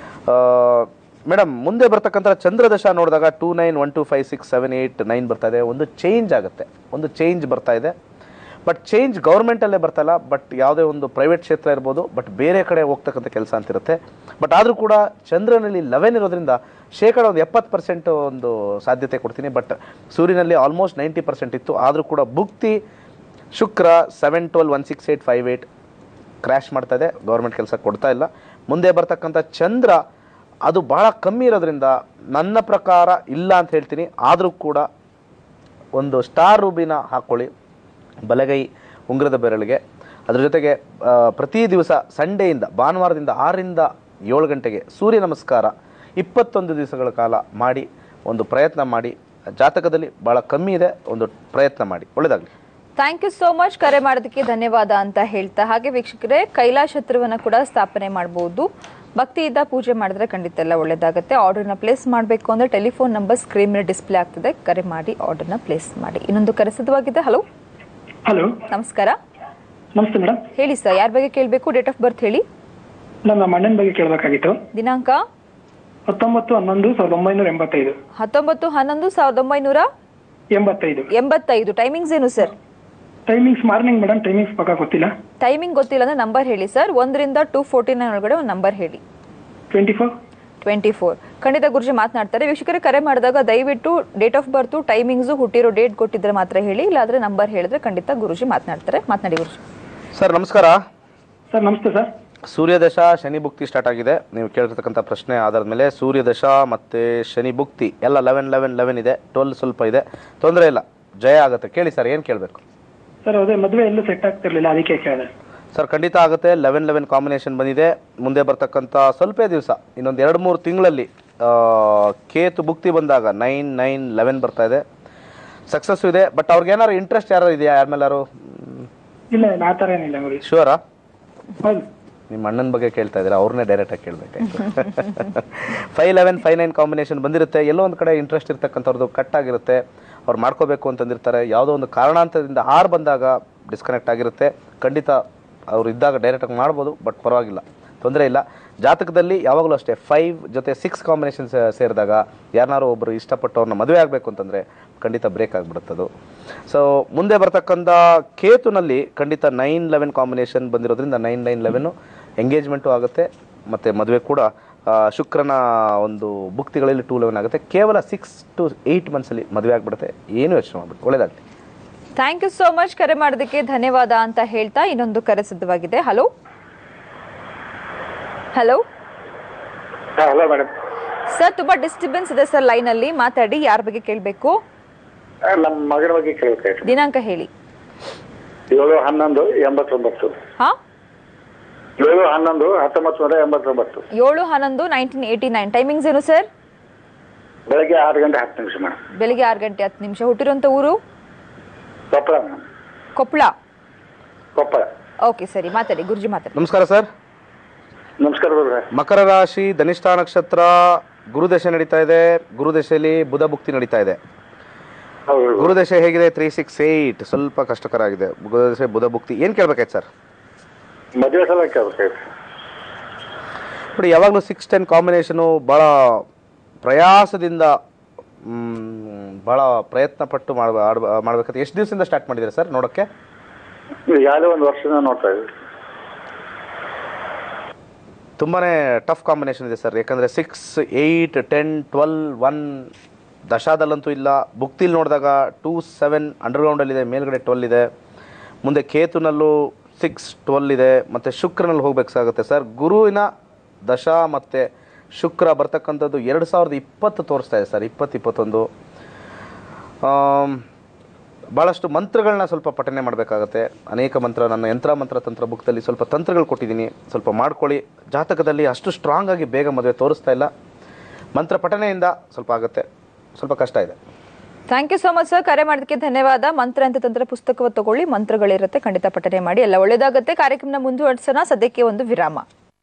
ಮೇಡಮ್ ಮುಂದೆ ಬರ್ತಕ್ಕಂಥ ಚಂದ್ರದಶ ನೋಡಿದಾಗ two nine one two five six seven eight nine ಬರ್ತಾ ಇದೆ ಒಂದು ಚೇಂಜ್ ಆಗುತ್ತೆ ಒಂದು ಚೇಂಜ್ ಬರ್ತಾ ಇದೆ ಬಟ್ ಚೇಂಜ್ ಗೌರ್ಮೆಂಟಲ್ಲೇ ಬರ್ತಲ್ಲ ಬಟ್ ಯಾವುದೇ ಒಂದು ಪ್ರೈವೇಟ್ ಕ್ಷೇತ್ರ ಇರ್ಬೋದು ಬಟ್ ಬೇರೆ ಕಡೆ ಹೋಗ್ತಕ್ಕಂಥ ಕೆಲಸ ಅಂತಿರುತ್ತೆ ಬಟ್ ಆದರೂ ಕೂಡ ಚಂದ್ರನಲ್ಲಿ ಲೆವೆನ್ ಇರೋದ್ರಿಂದ ಶೇಕಡ ಒಂದು ಎಪ್ಪತ್ತು ಪರ್ಸೆಂಟ್ ಒಂದು ಸಾಧ್ಯತೆ ಕೊಡ್ತೀನಿ ಬಟ್ ಸೂರ್ಯನಲ್ಲಿ ಆಲ್ಮೋಸ್ಟ್ ನೈಂಟಿ ಪರ್ಸೆಂಟ್ ಇತ್ತು ಆದರೂ ಕೂಡ ಭುಕ್ತಿ Shukra seven twelve one six eight five eight crash ಮಾಡ್ತಾ ಇದೆ ಗೌರ್ಮೆಂಟ್ ಕೆಲಸ ಕೊಡ್ತಾ ಇಲ್ಲ ಮುಂದೆ ಬರ್ತಕ್ಕಂಥ ಚಂದ್ರ ಅದು ಬಹಳ ಕಮ್ಮಿ ಇರೋದ್ರಿಂದ ನನ್ನ ಪ್ರಕಾರ ಇಲ್ಲ ಅಂತ ಹೇಳ್ತೀನಿ ಆದರೂ ಕೂಡ ಒಂದು ಸ್ಟಾರ್ ರೂಬಿನ ಹಾಕ್ಕೊಳ್ಳಿ ಬಲಗೈ ಉಂಗುರದ ಬೆರಳಿಗೆ ಅದ್ರ ಜೊತೆಗೆ ಆ, ಪ್ರತಿ ದಿವಸ ಸಂಡೆಯಿಂದ ಭಾನುವಾರದಿಂದ ಆರರಿಂದ ಏಳು ಗಂಟೆಗೆ ಸೂರ್ಯ ನಮಸ್ಕಾರ ಇಪ್ಪತ್ತೊಂದು ದಿವಸಗಳ ಕಾಲ ಮಾಡಿ ಒಂದು ಪ್ರಯತ್ನ ಮಾಡಿ ಜಾತಕದಲ್ಲಿ ಭಾಳ ಕಮ್ಮಿ ಇದೆ ಒಂದು ಪ್ರಯತ್ನ ಮಾಡಿ ಒಳ್ಳೆಯದಾಗಲಿ ಥ್ಯಾಂಕ್ ಯು ಸೋ ಮಚ್ ಕರೆ ಮಾಡೋದಕ್ಕೆ ಧನ್ಯವಾದ ಅಂತ ಹೇಳ್ತಾ ಹಾಗೆ ವೀಕ್ಷಕರೇ ಕೈಲಾಶ ಹತ್ರವನ್ನ ಕೂಡ ಸ್ಥಾಪನೆ ಮಾಡಬಹುದು ಭಕ್ತಿಯಿಂದ ಪೂಜೆ ಮಾಡಿದ್ರೆ ಖಂಡಿತ ಎಲ್ಲ ಒಳ್ಳೇದಾಗುತ್ತೆ ಆರ್ಡರ್ನ ಪ್ಲೇಸ್ ಮಾಡಬೇಕು ಅಂದ್ರೆ ಟೆಲಿಫೋನ್ ನಂಬರ್ ಸ್ಕ್ರೀನ್ ಮೇಲೆ ಡಿಸ್ಪ್ಲೇ ಆಗ್ತದೆ ಕರೆ ಮಾಡಿ ಆರ್ಡರ್ನ ಪ್ಲೇಸ್ ಮಾಡಿ ಇನ್ನೊಂದು ಕರೆ ಸಿದ್ಧವಾಗಿದೆ ಹಲೋ ಹಲೋ ನಮಸ್ಕಾರ ನಮಸ್ತೆ ಮೇಡಮ್ ಹೇಳಿ ಸರ್ ಯಾರ ಬಗ್ಗೆ ಕೇಳಬೇಕು ಡೇಟ್ ಆಫ್ ಬರ್ತ್ ಹೇಳಿ ನಮ್ಮ ಅಣ್ಣನ ಬಗ್ಗೆ ಕೇಳಬೇಕಾಗಿತ್ತು ದಿನಾಂಕ ಹತ್ತೊಂಬತ್ತು ಹನ್ನೊಂದು ಸಾವಿರದ ಒಂಬೈನೂರ ಎಂಬತ್ತೈದು ಹತ್ತೊಂಬತ್ತು ಹನ್ನೊಂದು ಸಾವಿರದ ಒಂಬೈನೂರ ಎಂಬತ್ತೈದು ಎಂಬತ್ತೈದು ಟೈಮಿಂಗ್ಸ್ ಏನು sir timings morning madam timings ಪಕ್ಕ ಗೊತ್ತಿಲ್ಲ ಟೈಮಿಂಗ್ ಗೊತ್ತಿಲ್ಲ ಅಂದ್ರೆ ನಂಬರ್ ಹೇಳಿ ಸರ್ ಒಂದರಿಂದ ಟೂ ಫೋರ್ಟಿ ನೈನ್ ಒಳಗಡೆ ಒಂದು ನಂಬರ್ ಹೇಳಿ ಟ್ವೆಂಟಿ ಫೋರ್ ಟ್ವೆಂಟಿ ಫೋರ್ ಖಂಡಿತ ಗುರುಜಿ ಮಾತನಾಡ್ತಾರೆ ವೀಕ್ಷಕರೇ ಕರೆ ಮಾಡಿದಾಗ ದಯವಿಟ್ಟು ಡೇಟ್ ಆಫ್ ಬರ್ತು ಟೈಮಿಂಗ್ಸು ಹುಟ್ಟಿರೋ ಡೇಟ್ ಕೊಟ್ಟಿದ್ರೆ ಮಾತ್ರ ಹೇಳಿ ಇಲ್ಲಾಂದ್ರೆ ನಂಬರ್ ಹೇಳಿದ್ರೆ ಖಂಡಿತ ಗುರುಜಿ ಮಾತನಾಡ್ತಾರೆ ಮಾತನಾಡಿ ಗುರುಜಿ ಸರ್ ನಮಸ್ಕಾರ ಸರ್ ನಮಸ್ತೆ ಸರ್ ಸೂರ್ಯದಶ ಶನಿ ಭುಕ್ತಿ ಸ್ಟಾರ್ಟ್ ಆಗಿದೆ ನೀವು ಕೇಳಿರ್ತಕ್ಕಂಥ ಪ್ರಶ್ನೆ ಆಧಾರದ ಮೇಲೆ ಸೂರ್ಯದಶ ಮತ್ತು ಶನಿ ಭುಕ್ತಿ ಎಲ್ಲ ಲೆವೆನ್ ಲೆವೆನ್ ಲೆವೆನ್ ಇದೆ ಟ್ವೆಲ್ ಸ್ವಲ್ಪ ಇದೆ ತೊಂದರೆ ಇಲ್ಲ ಜಯ ಆಗುತ್ತೆ ಕೇಳಿ ಸರ್ ಏನು ಕೇಳಬೇಕು ಸರ್ ಅದೇ ಮದುವೆ ಎಲ್ಲೂ ಸೆಟ್ ಆಗ್ತಿರ್ಲಿಲ್ಲ ಅದಕ್ಕೆ ಕೇಳಿದೆ ಸರ್ ಖಂಡಿತ ಆಗುತ್ತೆ ಲೆವೆನ್ ಲೆವೆನ್ ಕಾಂಬಿನೇಷನ್ ಬಂದಿದೆ ಮುಂದೆ ಬರ್ತಕ್ಕಂಥ ಸ್ವಲ್ಪ ದಿವಸ ಇನ್ನೊಂದು ಎರಡು ಮೂರು ತಿಂಗಳಲ್ಲಿ ಆ, ಕೇತು ಭುಕ್ತಿ ಬಂದಾಗ ನೈನ್ ನೈನ್ ಲೆವೆನ್ ಬರ್ತಾ ಇದೆ ಸಕ್ಸಸ್ ಇದೆ ಬಟ್ ಅವ್ರಿಗೆ ಏನಾದ್ರು ಇಂಟ್ರೆಸ್ಟ್ ಯಾರು ಇದೆಯಾ ಯಾರ ಮೇಲಾರು ಇಲ್ಲ ಇಲ್ಲ ಆ ಥರ ಏನಿಲ್ಲ ಗುರು ಶೂರಾ ಹೌದು ನಿಮ್ಮ ಅಣ್ಣನ ಬಗ್ಗೆ ಕೇಳ್ತಾ ಇದ್ದೀರಾ ಅವ್ರನ್ನೇ ಡೈರೆಕ್ಟಾಗಿ ಕೇಳಬೇಕಾಯ್ತು five eleven five nine combination ಬಂದಿರುತ್ತೆ ಎಲ್ಲೋ ಒಂದು ಕಡೆ ಇಂಟ್ರೆಸ್ಟ್ ಇರ್ತಕ್ಕಂಥವ್ರದ್ದು ಕಟ್ ಆಗಿರುತ್ತೆ ಅವ್ರು ಮಾಡ್ಕೋಬೇಕು ಅಂತಂದಿರ್ತಾರೆ ಯಾವುದೋ ಒಂದು ಕಾರಣಾಂತರದಿಂದ ಆರು ಬಂದಾಗ ಡಿಸ್ಕನೆಕ್ಟ್ ಆಗಿರುತ್ತೆ ಖಂಡಿತ ಅವ್ರು ಇದ್ದಾಗ ಡೈರೆಕ್ಟಾಗಿ ಮಾಡ್ಬೋದು ಬಟ್ ಪರವಾಗಿಲ್ಲ ತೊಂದರೆ ಇಲ್ಲ ಜಾತಕದಲ್ಲಿ ಯಾವಾಗಲೂ ಅಷ್ಟೇ ಫೈವ್ ಜೊತೆ ಸಿಕ್ಸ್ ಕಾಂಬಿನೇಷನ್ ಸೇರಿದಾಗ ಯಾರನ್ನಾರು ಒಬ್ಬರು ಇಷ್ಟಪಟ್ಟು ಅವ್ರನ್ನ ಮದುವೆ ಆಗಬೇಕು ಅಂತಂದರೆ ಖಂಡಿತ ಬ್ರೇಕ್ ಆಗಿಬಿಡುತ್ತದು ಸೊ ಮುಂದೆ ಬರ್ತಕ್ಕಂಥ ಕೇತುನಲ್ಲಿ ಖಂಡಿತ ನೈನ್ ಲೆವೆನ್ ಕಾಂಬಿನೇಷನ್ ಬಂದಿರೋದ್ರಿಂದ ನೈನ್ ನೈನ್ ಲೆವೆನ್ನು ಎಂಗೇಜ್ಮೆಂಟು ಆಗುತ್ತೆ ಮತ್ತು ಮದುವೆ ಕೂಡ ಆ, ಶುಕ್ರನ ಒಂದು ಭುಕ್ತಿಗಳಲ್ಲಿ ಟೂ ಲೆವೆನ್ ಆಗುತ್ತೆ ಕೇವಲ ಸಿಕ್ಸ್ ಟು ಏಯ್ಟ್ ಮಂತ್ಸಲ್ಲಿ ಮದುವೆ ಆಗಿಬಿಡುತ್ತೆ ಏನು ಯೋಚನೆ ಮಾಡ್ಬಿಟ್ಟು ಒಳ್ಳೇದಾಗಲಿ ಥ್ಯಾಂಕ್ ಯು ಸೋ ಮಚ್ ಕರೆ ಮಾಡೋದಕ್ಕೆ ಧನ್ಯವಾದ ಅಂತ ಹೇಳ್ತಾ ಇನ್ನೊಂದು ಕರೆ ಸಿದ್ಧವಾಗಿದೆ hello hello hello madam sir ತುಂಬಾ ಡಿಸ್ಟರ್ಬೆನ್ಸ್ ಇದೆ ಸರ್ ಲೈನ್ ಅಲ್ಲಿ ಮಾತಾಡಿ ಯಾರ ಬಗ್ಗೆ ಕೇಳಬೇಕು ನಮ್ಮ ಮಗನ ಬಗ್ಗೆ ಕೇಳಬೇಕಾಯ್ತು ದಿನಾಂಕ ಹೇಳಿ ಏಳು ಹನ್ನೊಂದು ಎಂಬತ್ತೊಂಬತ್ತು ಹಾ ಏಳು ಹನ್ನೊಂದು ಹತ್ತೊಂಬತ್ತು ನೂರ ಎಂಬತ್ತೊಂಬತ್ತು ಏಳು ಹನ್ನೊಂದು ನೈನ್ಟೀನ್ ಏಯ್ಟಿ ನೈನ್ ಟೈಮಿಂಗ್ಸ್ ಏನು ಸರ್ ಬೆಳಗ್ಗೆ ಆರು ಗಂಟೆ ಹತ್ತು ನಿಮಿಷ ಮೇಡಮ್ ಬೆಳಿಗ್ಗೆ ಆರು ಗಂಟೆ ಹತ್ತು ನಿಮಿಷ ಹುಟ್ಟಿರುವಂಥ ಊರು ಕೊಪ್ಪಳ ಮೇಡಮ್ ಕೊಪ್ಪಳ ಕೊಪ್ಪಳ ಓಕೆ ಸರಿ ಮಾತಾಡಿ ಗುರುಜಿ ಮಾತಾಡಿ ನಮಸ್ಕಾರ ಸರ್ ನಮಸ್ಕಾರ ಗುರುಗಳೇ ಮಕರ ರಾಶಿ ಧನಿಷ್ಠ ನಕ್ಷತ್ರ ಗುರುದಶೆ ನಡೀತಾ ಇದೆ ಗುರುದಶೆಯಲ್ಲಿ ಬುಧ ಭುಕ್ತಿ ನಡೀತಾ ಇದೆ ಹೌದು ಗುರುದಶೆ ಹೇಗಿದೆ ತ್ರೀ ಸಿಕ್ಸ್ ಏಯ್ಟ್ ಸ್ವಲ್ಪ ಕಷ್ಟಕರ ಆಗಿದೆ ಗುರುದಶೆ ಬುಧ ಭುಕ್ತಿ ಏನು ಕೇಳ್ಬೇಕಾಯ್ತು ಸರ್ ಮದುವೆ ಸಲ ಕೇಳಬೇಕಾಯ್ತು ನೋಡಿ ಯಾವಾಗಲೂ ಸಿಕ್ಸ್ ಟೆನ್ ಕಾಂಬಿನೇಷನು ಭಾಳ ಪ್ರಯಾಸದಿಂದ ಮ್, ಭಾಳ ಪ್ರಯತ್ನ ಪಟ್ಟು ಮಾಡ ಮಾಡ್ಬೇಕಾದ್ರೆ ಎಷ್ಟು ದಿವಸದಿಂದ ಸ್ಟಾರ್ಟ್ ಮಾಡಿದ್ದೀರಾ ಸರ್ ನೋಡೋಕ್ಕೆ ಈಗಾಗಲೇ ಒಂದು ವರ್ಷದಿಂದ ನೋಡ್ತಾ ಇದ್ದೀವಿ ತುಂಬಾ ಟಫ್ ಕಾಂಬಿನೇಷನ್ ಇದೆ ಸರ್ ಯಾಕಂದರೆ six eight ten twelve one ದಶಾದಲ್ಲಂತೂ ಇಲ್ಲ ಬುಕ್ತಿಲಿ ನೋಡಿದಾಗ ಟೂ ಸೆವೆನ್ ಅಂಡರ್ಗ್ರೌಂಡಲ್ಲಿದೆ ಮೇಲ್ಗಡೆ ಟ್ವೆಲ್ ಇದೆ ಮುಂದೆ ಕೇತುನಲ್ಲೂ ಸಿಕ್ಸ್ ಟ್ವೆಲ್ ಇದೆ ಮತ್ತು ಶುಕ್ರನಲ್ಲಿ ಹೋಗ್ಬೇಕಾಗುತ್ತೆ ಸರ್ ಗುರುವಿನ ದಶಾ ಮತ್ತು ಶುಕ್ರ ಬರ್ತಕ್ಕಂಥದ್ದು ಎರಡು ಸಾವಿರದ ಇಪ್ಪತ್ತು ತೋರಿಸ್ತಾ ಇದೆ ಸರ್ ಇಪ್ಪತ್ತು ಇಪ್ಪತ್ತೊಂದು ಆಮ್, ಭಾಳಷ್ಟು ಮಂತ್ರಗಳನ್ನ ಸ್ವಲ್ಪ ಪಠನೆ ಮಾಡಬೇಕಾಗತ್ತೆ ಅನೇಕ ಮಂತ್ರ ನನ್ನ ಯಂತ್ರ ಮಂತ್ರ ತಂತ್ರ ಬುಕ್ದಲ್ಲಿ ಸ್ವಲ್ಪ ತಂತ್ರಗಳು ಕೊಟ್ಟಿದ್ದೀನಿ ಸ್ವಲ್ಪ ಮಾಡ್ಕೊಳ್ಳಿ ಜಾತಕದಲ್ಲಿ ಅಷ್ಟು ಸ್ಟ್ರಾಂಗ್ ಆಗಿ ಬೇಗ ಮದುವೆ ತೋರಿಸ್ತಾ ಇಲ್ಲ ಮಂತ್ರ ಪಠನೆಯಿಂದ ಸ್ವಲ್ಪ ಆಗುತ್ತೆ ಸ್ವಲ್ಪ ಕಷ್ಟ ಇದೆ thank you so much sir ಕರೆ ಮಾಡೋದಕ್ಕೆ ಧನ್ಯವಾದ ಮಂತ್ರ ಅಂತ ತಂತ್ರ ಪುಸ್ತಕವ ತಗೊಳ್ಳಿ ಮಂತ್ರಗಳಿರುತ್ತೆ ಖಂಡಿತ ಪಠನೆ ಮಾಡಿ ಎಲ್ಲ ಒಳ್ಳೇದಾಗುತ್ತೆ ಕಾರ್ಯಕ್ರಮನ ಮುಂದುವರ್ಸೋಣ ಸದ್ಯಕ್ಕೆ ಒಂದು ವಿರಾಮ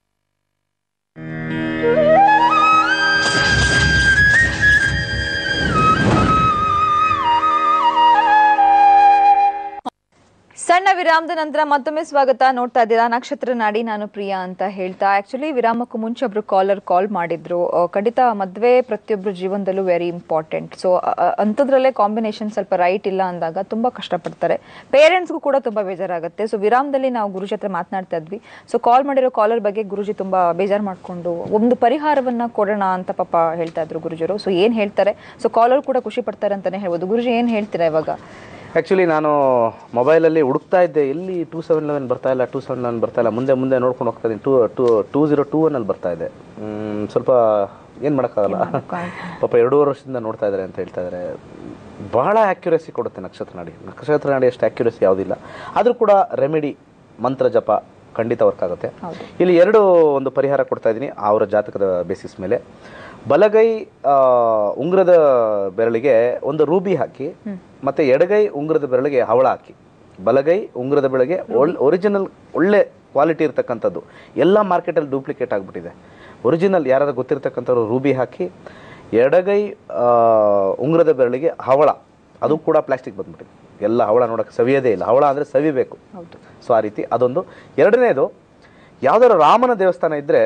ಸಣ್ಣ ವಿರಾಮದ ನಂತರ ಮತ್ತೊಮ್ಮೆ ಸ್ವಾಗತ ನೋಡ್ತಾ ಇದ್ದೀರಾ ನಕ್ಷತ್ರ ನಾಡಿ ನಾನು ಪ್ರಿಯಾ ಅಂತ ಹೇಳ್ತಾ ಆಕ್ಚುಲಿ ವಿರಾಮಕ್ಕೂ ಮುಂಚೆ ಒಬ್ರು ಕಾಲರ್ ಕಾಲ್ ಮಾಡಿದ್ರು ಆ, ಖಂಡಿತ ಮದುವೆ ಪ್ರತಿಯೊಬ್ಬರ ಜೀವನದಲ್ಲೂ ವೆರಿ ಇಂಪಾರ್ಟೆಂಟ್ ಸೊ ಅಂಥದ್ರಲ್ಲೇ ಕಾಂಬಿನೇಷನ್ ಸ್ವಲ್ಪ ರೈಟ್ ಇಲ್ಲ ಅಂದಾಗ ತುಂಬಾ ಕಷ್ಟಪಡ್ತಾರೆ ಪೇರೆಂಟ್ಸ್ಗೂ ಕೂಡ ತುಂಬಾ ಬೇಜಾರಾಗುತ್ತೆ ಸೊ ವಿರಾಮದಲ್ಲಿ ನಾವು ಗುರುಜಿ ಹತ್ರ ಮಾತನಾಡ್ತಾ ಇದ್ವಿ ಸೊ ಕಾಲ್ ಮಾಡಿರೋ ಕಾಲರ್ ಬಗ್ಗೆ ಗುರುಜಿ ತುಂಬಾ ಬೇಜಾರು ಮಾಡ್ಕೊಂಡು ಒಂದು ಪರಿಹಾರವನ್ನ ಕೊಡೋಣ ಅಂತ ಪಾಪ ಹೇಳ್ತಾ ಇದ್ರು ಗುರುಜರು ಸೊ ಏನ್ ಹೇಳ್ತಾರೆ ಸೊ ಕಾಲರ್ ಕೂಡ ಖುಷಿ ಪಡ್ತಾರೆ ಅಂತಾನೆ ಹೇಳ್ಬೋದು ಗುರುಜಿ ಏನ್ ಹೇಳ್ತೀರಾ ಇವಾಗ ಆ್ಯಕ್ಚುಲಿ ನಾನು ಮೊಬೈಲಲ್ಲಿ ಹುಡುಕ್ತಾ ಇದ್ದೆ ಎಲ್ಲಿ ಟೂ ಸೆವೆನ್ ಲೆವೆನ್ ಬರ್ತಾ ಇಲ್ಲ ಟೂ ಸೆವೆನ್ ಲೆವೆನ್ ಬರ್ತಾ ಇಲ್ಲ ಮುಂದೆ ಮುಂದೆ ನೋಡ್ಕೊಂಡು ಹೋಗ್ತಾ ಇದ್ದೀನಿ two two two zero two ಒನ್ನಲ್ಲಿ ಬರ್ತಾ ಇದೆ ಮ್, ಸ್ವಲ್ಪ ಏನು ಮಾಡೋಕ್ಕಾಗಲ್ಲ ಪಾಪ ಎರಡೂವರೆ ವರ್ಷದಿಂದ ನೋಡ್ತಾ ಇದ್ದಾರೆ ಅಂತ ಹೇಳ್ತಾ ಇದ್ದಾರೆ ಬಹಳ ಆ್ಯಕ್ಯುರಸಿ ಕೊಡುತ್ತೆ ನಕ್ಷತ್ರ ನಾಡಿ ನಕ್ಷತ್ರ ನಾಡಿ ಅಷ್ಟು ಆ್ಯಕ್ಯುರಸಿ ಯಾವುದಿಲ್ಲ ಆದರೂ ಕೂಡ ರೆಮಿಡಿ ಮಂತ್ರ ಜಪ ಖಂಡಿತ ವರ್ಕ್ ಆಗುತ್ತೆ ಇಲ್ಲಿ ಎರಡು ಒಂದು ಪರಿಹಾರ ಕೊಡ್ತಾ ಇದ್ದೀನಿ ಅವರ ಜಾತಕದ ಬೇಸಿಸ್ ಮೇಲೆ ಬಲಗೈ ಆ, ಉಂಗುರದ ಬೆರಳಿಗೆ ಒಂದು ರೂಬಿ ಹಾಕಿ ಮತ್ತೆ ಎಡಗೈ ಉಂಗುರದ ಬೆರಳಿಗೆ ಹವಳ ಹಾಕಿ ಬಲಗೈ ಉಂಗುರದ ಬೆರಳಿಗೆ ಒಳ್ ಒರಿಜಿನಲ್ ಒಳ್ಳೆ ಕ್ವಾಲಿಟಿ ಇರ್ತಕ್ಕಂಥದ್ದು ಎಲ್ಲ ಮಾರ್ಕೆಟಲ್ಲಿ ಡೂಪ್ಲಿಕೇಟ್ ಆಗಿಬಿಟ್ಟಿದೆ ಒರಿಜಿನಲ್ ಯಾರಾದ್ರೂ ಗೊತ್ತಿರ್ತಕ್ಕಂಥವ್ರು ರೂಬಿ ಹಾಕಿ ಎಡಗೈ ಆ, ಉಂಗುರದ ಬೆರಳಿಗೆ ಹವಳ ಅದು ಕೂಡ ಪ್ಲಾಸ್ಟಿಕ್ ಬಂದ್ಬಿಟ್ಟಿದೆ ಎಲ್ಲ ಹವಳ ನೋಡೋಕ್ಕೆ ಸವಿಯೋದೇ ಇಲ್ಲ ಹವಳ ಅಂದರೆ ಸವಿಬೇಕು ಸೊ ಆ ರೀತಿ ಅದೊಂದು ಎರಡನೇದು ಯಾವ್ದಾದ್ರು ರಾಮನ ದೇವಸ್ಥಾನ ಇದ್ದರೆ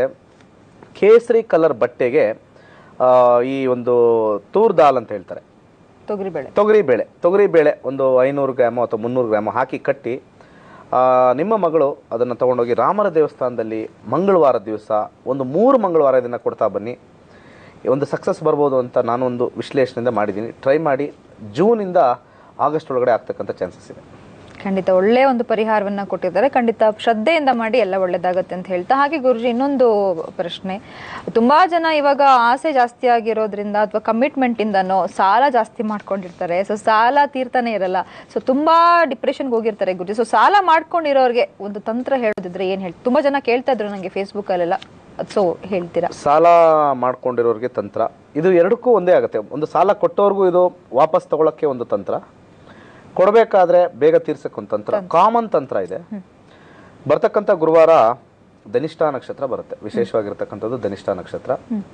ಕೇಸರಿ ಕಲರ್ ಬಟ್ಟೆಗೆ ಆ, ಈ ಒಂದು ತೂರ್ ದಾಲ್ ಅಂತ ಹೇಳ್ತಾರೆ ತೊಗರಿಬೇಳೆ ತೊಗರಿ ಬೇಳೆ ತೊಗರಿ ಬೇಳೆ ಒಂದು ಐನೂರು ಗ್ರಾಮು ಅಥವಾ ಮುನ್ನೂರು ಗ್ರಾಮು ಹಾಕಿ ಕಟ್ಟಿ ಆ, ನಿಮ್ಮ ಮಗಳು ಅದನ್ನು ತೊಗೊಂಡೋಗಿ ರಾಮರ ದೇವಸ್ಥಾನದಲ್ಲಿ ಮಂಗಳವಾರ ದಿವಸ ಒಂದು ಮೂರು ಮಂಗಳವಾರ ಇದನ್ನು ಕೊಡ್ತಾ ಬನ್ನಿ ಒಂದು ಸಕ್ಸಸ್ ಬರ್ಬೋದು ಅಂತ ನಾನು ಒಂದು ವಿಶ್ಲೇಷಣೆಯಿಂದ ಮಾಡಿದ್ದೀನಿ ಟ್ರೈ ಮಾಡಿ ಜೂನಿಂದ ಆಗಸ್ಟ್ ಒಳಗಡೆ ಆಗ್ತಕ್ಕಂಥ ಚಾನ್ಸಸ್ ಇದೆ ಖಂಡಿತ ಒಳ್ಳೆ ಒಂದು ಪರಿಹಾರವನ್ನ ಕೊಟ್ಟಿದ್ದಾರೆ ಖಂಡಿತ ಶ್ರದ್ಧೆಯಿಂದ ಮಾಡಿ ಎಲ್ಲ ಒಳ್ಳೇದಾಗತ್ತೆ ಅಂತ ಹೇಳ್ತಾ ಹಾಗೆ ಗುರುಜಿ ಇನ್ನೊಂದು ಪ್ರಶ್ನೆ ತುಂಬಾ ಜನ ಇವಾಗ ಆಸೆ ಜಾಸ್ತಿ ಆಗಿರೋದ್ರಿಂದ ಅಥವಾ ಕಮಿಟ್ಮೆಂಟ್ ಇಂದನೋ ಸಾಲ ಜಾಸ್ತಿ ಮಾಡ್ಕೊಂಡಿರ್ತಾರೆ ಸೊ ಸಾಲ ತೀರ್ತಾನೆ ಇರಲ್ಲ ಸೊ ತುಂಬಾ ಡಿಪ್ರೆಷನ್ಗೆ ಹೋಗಿರ್ತಾರೆ ಗುರುಜಿ ಸೊ ಸಾಲ ಮಾಡ್ಕೊಂಡಿರೋರಿಗೆ ಒಂದು ತಂತ್ರ ಹೇಳೋದಿದ್ರೆ ಏನ್ ಹೇಳ್ತೀವಿ ತುಂಬಾ ಜನ ಕೇಳ್ತಾ ಇದ್ರು ನಂಗೆ ಫೇಸ್ಬುಕ್ ಅಲ್ಲೆಲ್ಲ ಸೊ ಹೇಳ್ತೀರಾ ಸಾಲ ಮಾಡ್ಕೊಂಡಿರೋರಿಗೆ ತಂತ್ರ ಇದು ಎರಡಕ್ಕೂ ಒಂದೇ ಆಗುತ್ತೆ ಒಂದು ಸಾಲ ಕೊಟ್ಟವ್ರಿಗೂ ಇದು ವಾಪಸ್ ತಗೊಳಕ್ಕೆ ಒಂದು ತಂತ್ರ ಕೊಡಬೇಕಾದ್ರೆ ಬೇಗ ತೀರ್ಸಕ್ಕೆ ಒಂದು ತಂತ್ರ ಕಾಮನ್ ತಂತ್ರ ಇದೆ ಬರ್ತಕ್ಕಂಥ ಗುರುವಾರ ಧನಿಷ್ಠ ನಕ್ಷತ್ರ ಬರುತ್ತೆ ವಿಶೇಷವಾಗಿರ್ತಕ್ಕಂಥದ್ದು ಧನಿಷ್ಠ ನಕ್ಷತ್ರ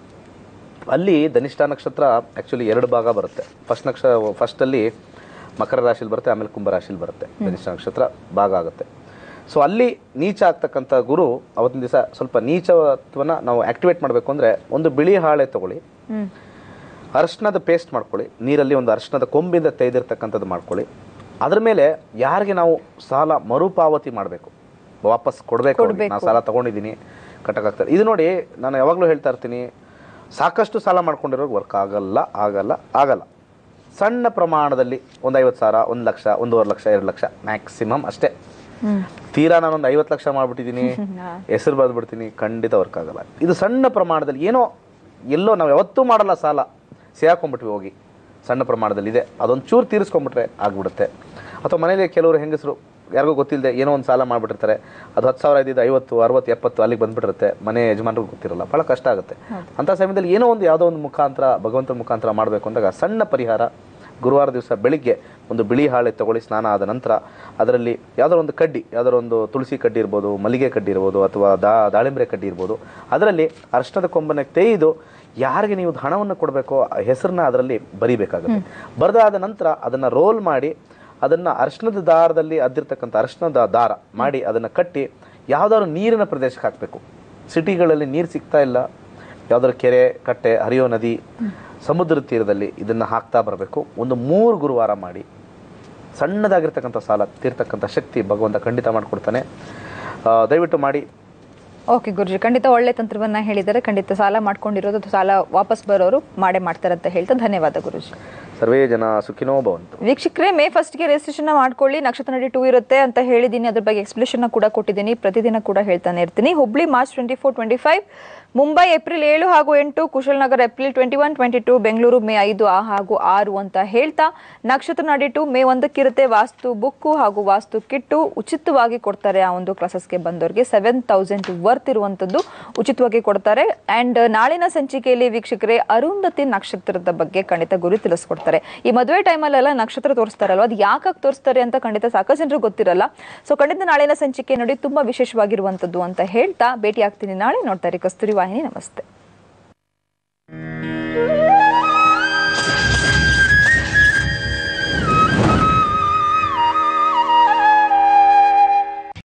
ಅಲ್ಲಿ ಧನಿಷ್ಠ ನಕ್ಷತ್ರ ಆ್ಯಕ್ಚುಲಿ ಎರಡು ಭಾಗ ಬರುತ್ತೆ ಫಸ್ಟ್ ನಕ್ಷ ಫಸ್ಟಲ್ಲಿ ಮಕರ ರಾಶಿಲಿ ಬರುತ್ತೆ ಆಮೇಲೆ ಕುಂಭ ರಾಶಿಲಿ ಬರುತ್ತೆ ಧನಿಷ್ಠ ನಕ್ಷತ್ರ ಭಾಗ ಆಗುತ್ತೆ ಸೊ ಅಲ್ಲಿ ನೀಚ ಆಗ್ತಕ್ಕಂಥ ಗುರು ಅವತ್ತಿನ ದಿವಸ ಸ್ವಲ್ಪ ನೀಚತ್ವನ ನಾವು ಆಕ್ಟಿವೇಟ್ ಮಾಡಬೇಕು ಅಂದರೆ ಒಂದು ಬಿಳಿ ಹಾಳೆ ತಗೊಳ್ಳಿ ಹ್ಮ್ ಅರಿಶಿಣದ ಪೇಸ್ಟ್ ಮಾಡ್ಕೊಳ್ಳಿ ನೀರಲ್ಲಿ ಒಂದು ಅರಿಶಿಣದ ಕೊಂಬಿಂದ ತೆಗೆದಿರ್ತಕ್ಕಂಥದ್ದು ಮಾಡ್ಕೊಳ್ಳಿ ಅದ್ರ ಮೇಲೆ ಯಾರಿಗೆ ನಾವು ಸಾಲ ಮರುಪಾವತಿ ಮಾಡಬೇಕು ವಾಪಸ್ ಕೊಡಬೇಕು ನಾವು ಸಾಲ ತಗೊಂಡಿದ್ದೀನಿ ಕಟ್ಟಕ್ಕಾಗ್ತದೆ ಇದು ನೋಡಿ ನಾನು ಯಾವಾಗಲೂ ಹೇಳ್ತಾ ಇರ್ತೀನಿ ಸಾಕಷ್ಟು ಸಾಲ ಮಾಡ್ಕೊಂಡಿರೋರು ವರ್ಕ್ ಆಗಲ್ಲ ಆಗಲ್ಲ ಆಗಲ್ಲ ಸಣ್ಣ ಪ್ರಮಾಣದಲ್ಲಿ ಒಂದು ಐವತ್ತು ಸಾವಿರ ಒಂದು ಲಕ್ಷ ಒಂದೂವರೆ ಲಕ್ಷ ಎರಡು ಲಕ್ಷ ಮ್ಯಾಕ್ಸಿಮಮ್ ಅಷ್ಟೇ ತೀರಾ ನಾನೊಂದು ಐವತ್ತು ಲಕ್ಷ ಮಾಡ್ಬಿಟ್ಟಿದ್ದೀನಿ ಹೆಸರು ಬರೆದ್ಬಿಡ್ತೀನಿ ಖಂಡಿತ ವರ್ಕ್ ಆಗಲ್ಲ ಇದು ಸಣ್ಣ ಪ್ರಮಾಣದಲ್ಲಿ ಏನೋ ಎಲ್ಲೋ ನಾವು ಯಾವತ್ತೂ ಮಾಡಲ್ಲ ಸಾಲ ಸೇರ್ಕೊಂಡ್ಬಿಟ್ವಿ ಹೋಗಿ ಸಣ್ಣ ಪ್ರಮಾಣದಲ್ಲಿ ಇದೆ ಅದೊಂದು ಚೂರು ತೀರಿಸ್ಕೊಂಡ್ಬಿಟ್ರೆ ಆಗ್ಬಿಡುತ್ತೆ ಅಥವಾ ಮನೇಲಿ ಕೆಲವರು ಹೆಂಗಸರು ಯಾರಿಗೂ ಗೊತ್ತಿಲ್ಲದೆ ಏನೋ ಒಂದು ಸಾಲ ಮಾಡಿಬಿಟ್ಟಿರ್ತಾರೆ ಅದು ಹತ್ತು ಸಾವಿರ ಇದ್ದಿದ್ದು ಐವತ್ತು ಅರವತ್ತು ಎಪ್ಪತ್ತು ಅಲ್ಲಿಗೆ ಬಂದ್ಬಿಟ್ಟಿರುತ್ತೆ ಮನೆ ಯಜಮಾನ್ರಿಗೂ ಗೊತ್ತಿರಲ್ಲ ಭಾಳ ಕಷ್ಟ ಆಗುತ್ತೆ ಅಂಥ ಸಮಯದಲ್ಲಿ ಏನೋ ಒಂದು ಯಾವುದೋ ಒಂದು ಮುಖಾಂತರ ಭಗವಂತನ ಮುಖಾಂತರ ಮಾಡಬೇಕು ಅಂದಾಗ ಸಣ್ಣ ಪರಿಹಾರ ಗುರುವಾರ ದಿವಸ ಬೆಳಿಗ್ಗೆ ಒಂದು ಬಿಳಿ ಹಾಳೆ ತಗೊಳ್ಳಿ ಸ್ನಾನ ಆದ ನಂತರ ಅದರಲ್ಲಿ ಯಾವುದೋ ಒಂದು ಕಡ್ಡಿ ಯಾವುದೋ ಒಂದು ತುಳಸಿ ಕಡ್ಡಿ ಇರ್ಬೋದು ಮಲ್ಲಿಗೆ ಕಡ್ಡಿ ಇರ್ಬೋದು ಅಥವಾ ದಾ ದಾಳಿಂಬರೆ ಕಡ್ಡಿ ಇರ್ಬೋದು ಅದರಲ್ಲಿ ಅರ್ಶನದ ಕೊಂಬನ್ನ ತೇಯ್ದು ಯಾರಿಗೆ ನೀವು ಹಣವನ್ನು ಕೊಡಬೇಕೋ ಆ ಹೆಸರನ್ನ ಅದರಲ್ಲಿ ಬರಿಬೇಕಾಗುತ್ತೆ ಬರೆದಾದ ನಂತರ ಅದನ್ನು ರೋಲ್ ಮಾಡಿ ಅದನ್ನು ಅರ್ಶನದ ದಾರದಲ್ಲಿ ಅದ್ದಿರ್ತಕ್ಕಂಥ ಅರ್ಶನದ ದಾರ ಮಾಡಿ ಅದನ್ನು ಕಟ್ಟಿ ಯಾವುದಾದ್ರು ನೀರಿನ ಪ್ರದೇಶಕ್ಕೆ ಹಾಕಬೇಕು ಸಿಟಿಗಳಲ್ಲಿ ನೀರು ಸಿಗ್ತಾ ಇಲ್ಲ ಯಾವ್ದಾದ್ರು ಕೆರೆ ಕಟ್ಟೆ ಹರಿಯೋ ನದಿ ಸಮುದ್ರ ತೀರದಲ್ಲಿ ಇದನ್ನು ಹಾಕ್ತಾ ಬರಬೇಕು ಒಂದು ಮೂರು ಗುರುವಾರ ಮಾಡಿ ಸಣ್ಣದಾಗಿರ್ತಕ್ಕಂಥ ಸಾಲ ತೀರ್ತಕ್ಕಂಥ ಶಕ್ತಿ ಭಗವಂತ ಖಂಡಿತ ಮಾಡಿಕೊಡ್ತಾನೆ ಆ, ದಯವಿಟ್ಟು ಮಾಡಿ ಓಕೆ ಗುರುಜಿ ಖಂಡಿತ ಒಳ್ಳೆ ತಂತ್ರವನ್ನ ಹೇಳಿದ್ದಾರೆ ಖಂಡಿತ ಸಾಲ ಮಾಡ್ಕೊಂಡಿರೋದು ಅಥವಾ ಸಾಲ ವಾಪಸ್ ಬರೋರು ಮಾಡೇ ಮಾಡ್ತಾರೆ ಅಂತ ಹೇಳ್ತಾ ಧನ್ಯವಾದ ಗುರುಜಿ ಸರ್ವೇ ಜನ ಸುಖಿನೋ ಭವಂತು ವೀಕ್ಷಕರೇ ಮೇ ಫಸ್ಟ್ಗೆ ರಿಜಿಸ್ಟ್ರೇಷನ್ ಮಾಡ್ಕೊಳ್ಳಿ ನಕ್ಷತ್ರ ನಡಿ ಟೂ ಇರುತ್ತೆ ಅಂತ ಹೇಳಿದ್ದೀನಿ ಅದ್ರ ಬಗ್ಗೆ ಎಕ್ಸ್ಪ್ಲೇಷನ್ ಕೂಡ ಕೊಟ್ಟಿದ್ದೀನಿ ಪ್ರತಿದಿನ ಕೂಡ ಹೇಳ್ತಾನೆ ಇರ್ತೀನಿ Hubli March twenty four twenty five Mumbai April ಏಳು ಹಾಗೂ ಎಂಟು Kushalnagar April twenty one twenty two Bengaluru May ಐದು ಆ ಹಾಗೂ ಆರು ಅಂತ ಹೇಳ್ತಾ ನಕ್ಷತ್ರ ನಾಡಿ ಟು ಮೇ ಒಂದಕ್ಕಿರುತ್ತೆ ವಾಸ್ತು ಬುಕ್ಕು ಹಾಗೂ ವಾಸ್ತು ಕಿಟ್ಟು ಉಚಿತವಾಗಿ ಕೊಡ್ತಾರೆ ಆ ಒಂದು ಕ್ಲಾಸಸ್ಗೆ ಬಂದವರಿಗೆ ಸೆವೆನ್ ತೌಸಂಡ್ ವರ್ತ್ ಇರುವಂಥದ್ದು ಉಚಿತವಾಗಿ ಕೊಡ್ತಾರೆ ಅಂಡ್ ನಾಳಿನ ಸಂಚಿಕೆಯಲ್ಲಿ ವೀಕ್ಷಕರೇ ಅರುಂಧತಿ ನಕ್ಷತ್ರದ ಬಗ್ಗೆ ಖಂಡಿತ ಗುರಿ ತಿಳಿಸ್ಕೊಡ್ತಾರೆ ಈ ಮದುವೆ ಟೈಮಲ್ಲೆಲ್ಲ ನಕ್ಷತ್ರ ತೋರಿಸ್ತಾರಲ್ವ ಅದು ಯಾಕಾಗಿ ತೋರಿಸ್ತಾರೆ ಅಂತ ಖಂಡಿತ ಸಾಕಷ್ಟು ಜನರು ಗೊತ್ತಿರಲ್ಲ ಸೊ ಖಂಡಿತ ನಾಳಿನ ಸಂಚಿಕೆ ನೋಡಿ ತುಂಬಾ ವಿಶೇಷವಾಗಿರುವಂಥದ್ದು ಅಂತ ಹೇಳ್ತಾ ಭೇಟಿ ಆಗ್ತೀನಿ ನಾಳೆ ನೋಡ್ತಾರೆ ಕಸ್ತೂರಿ ವಾಹಿನಿ ನಮಸ್ತೆ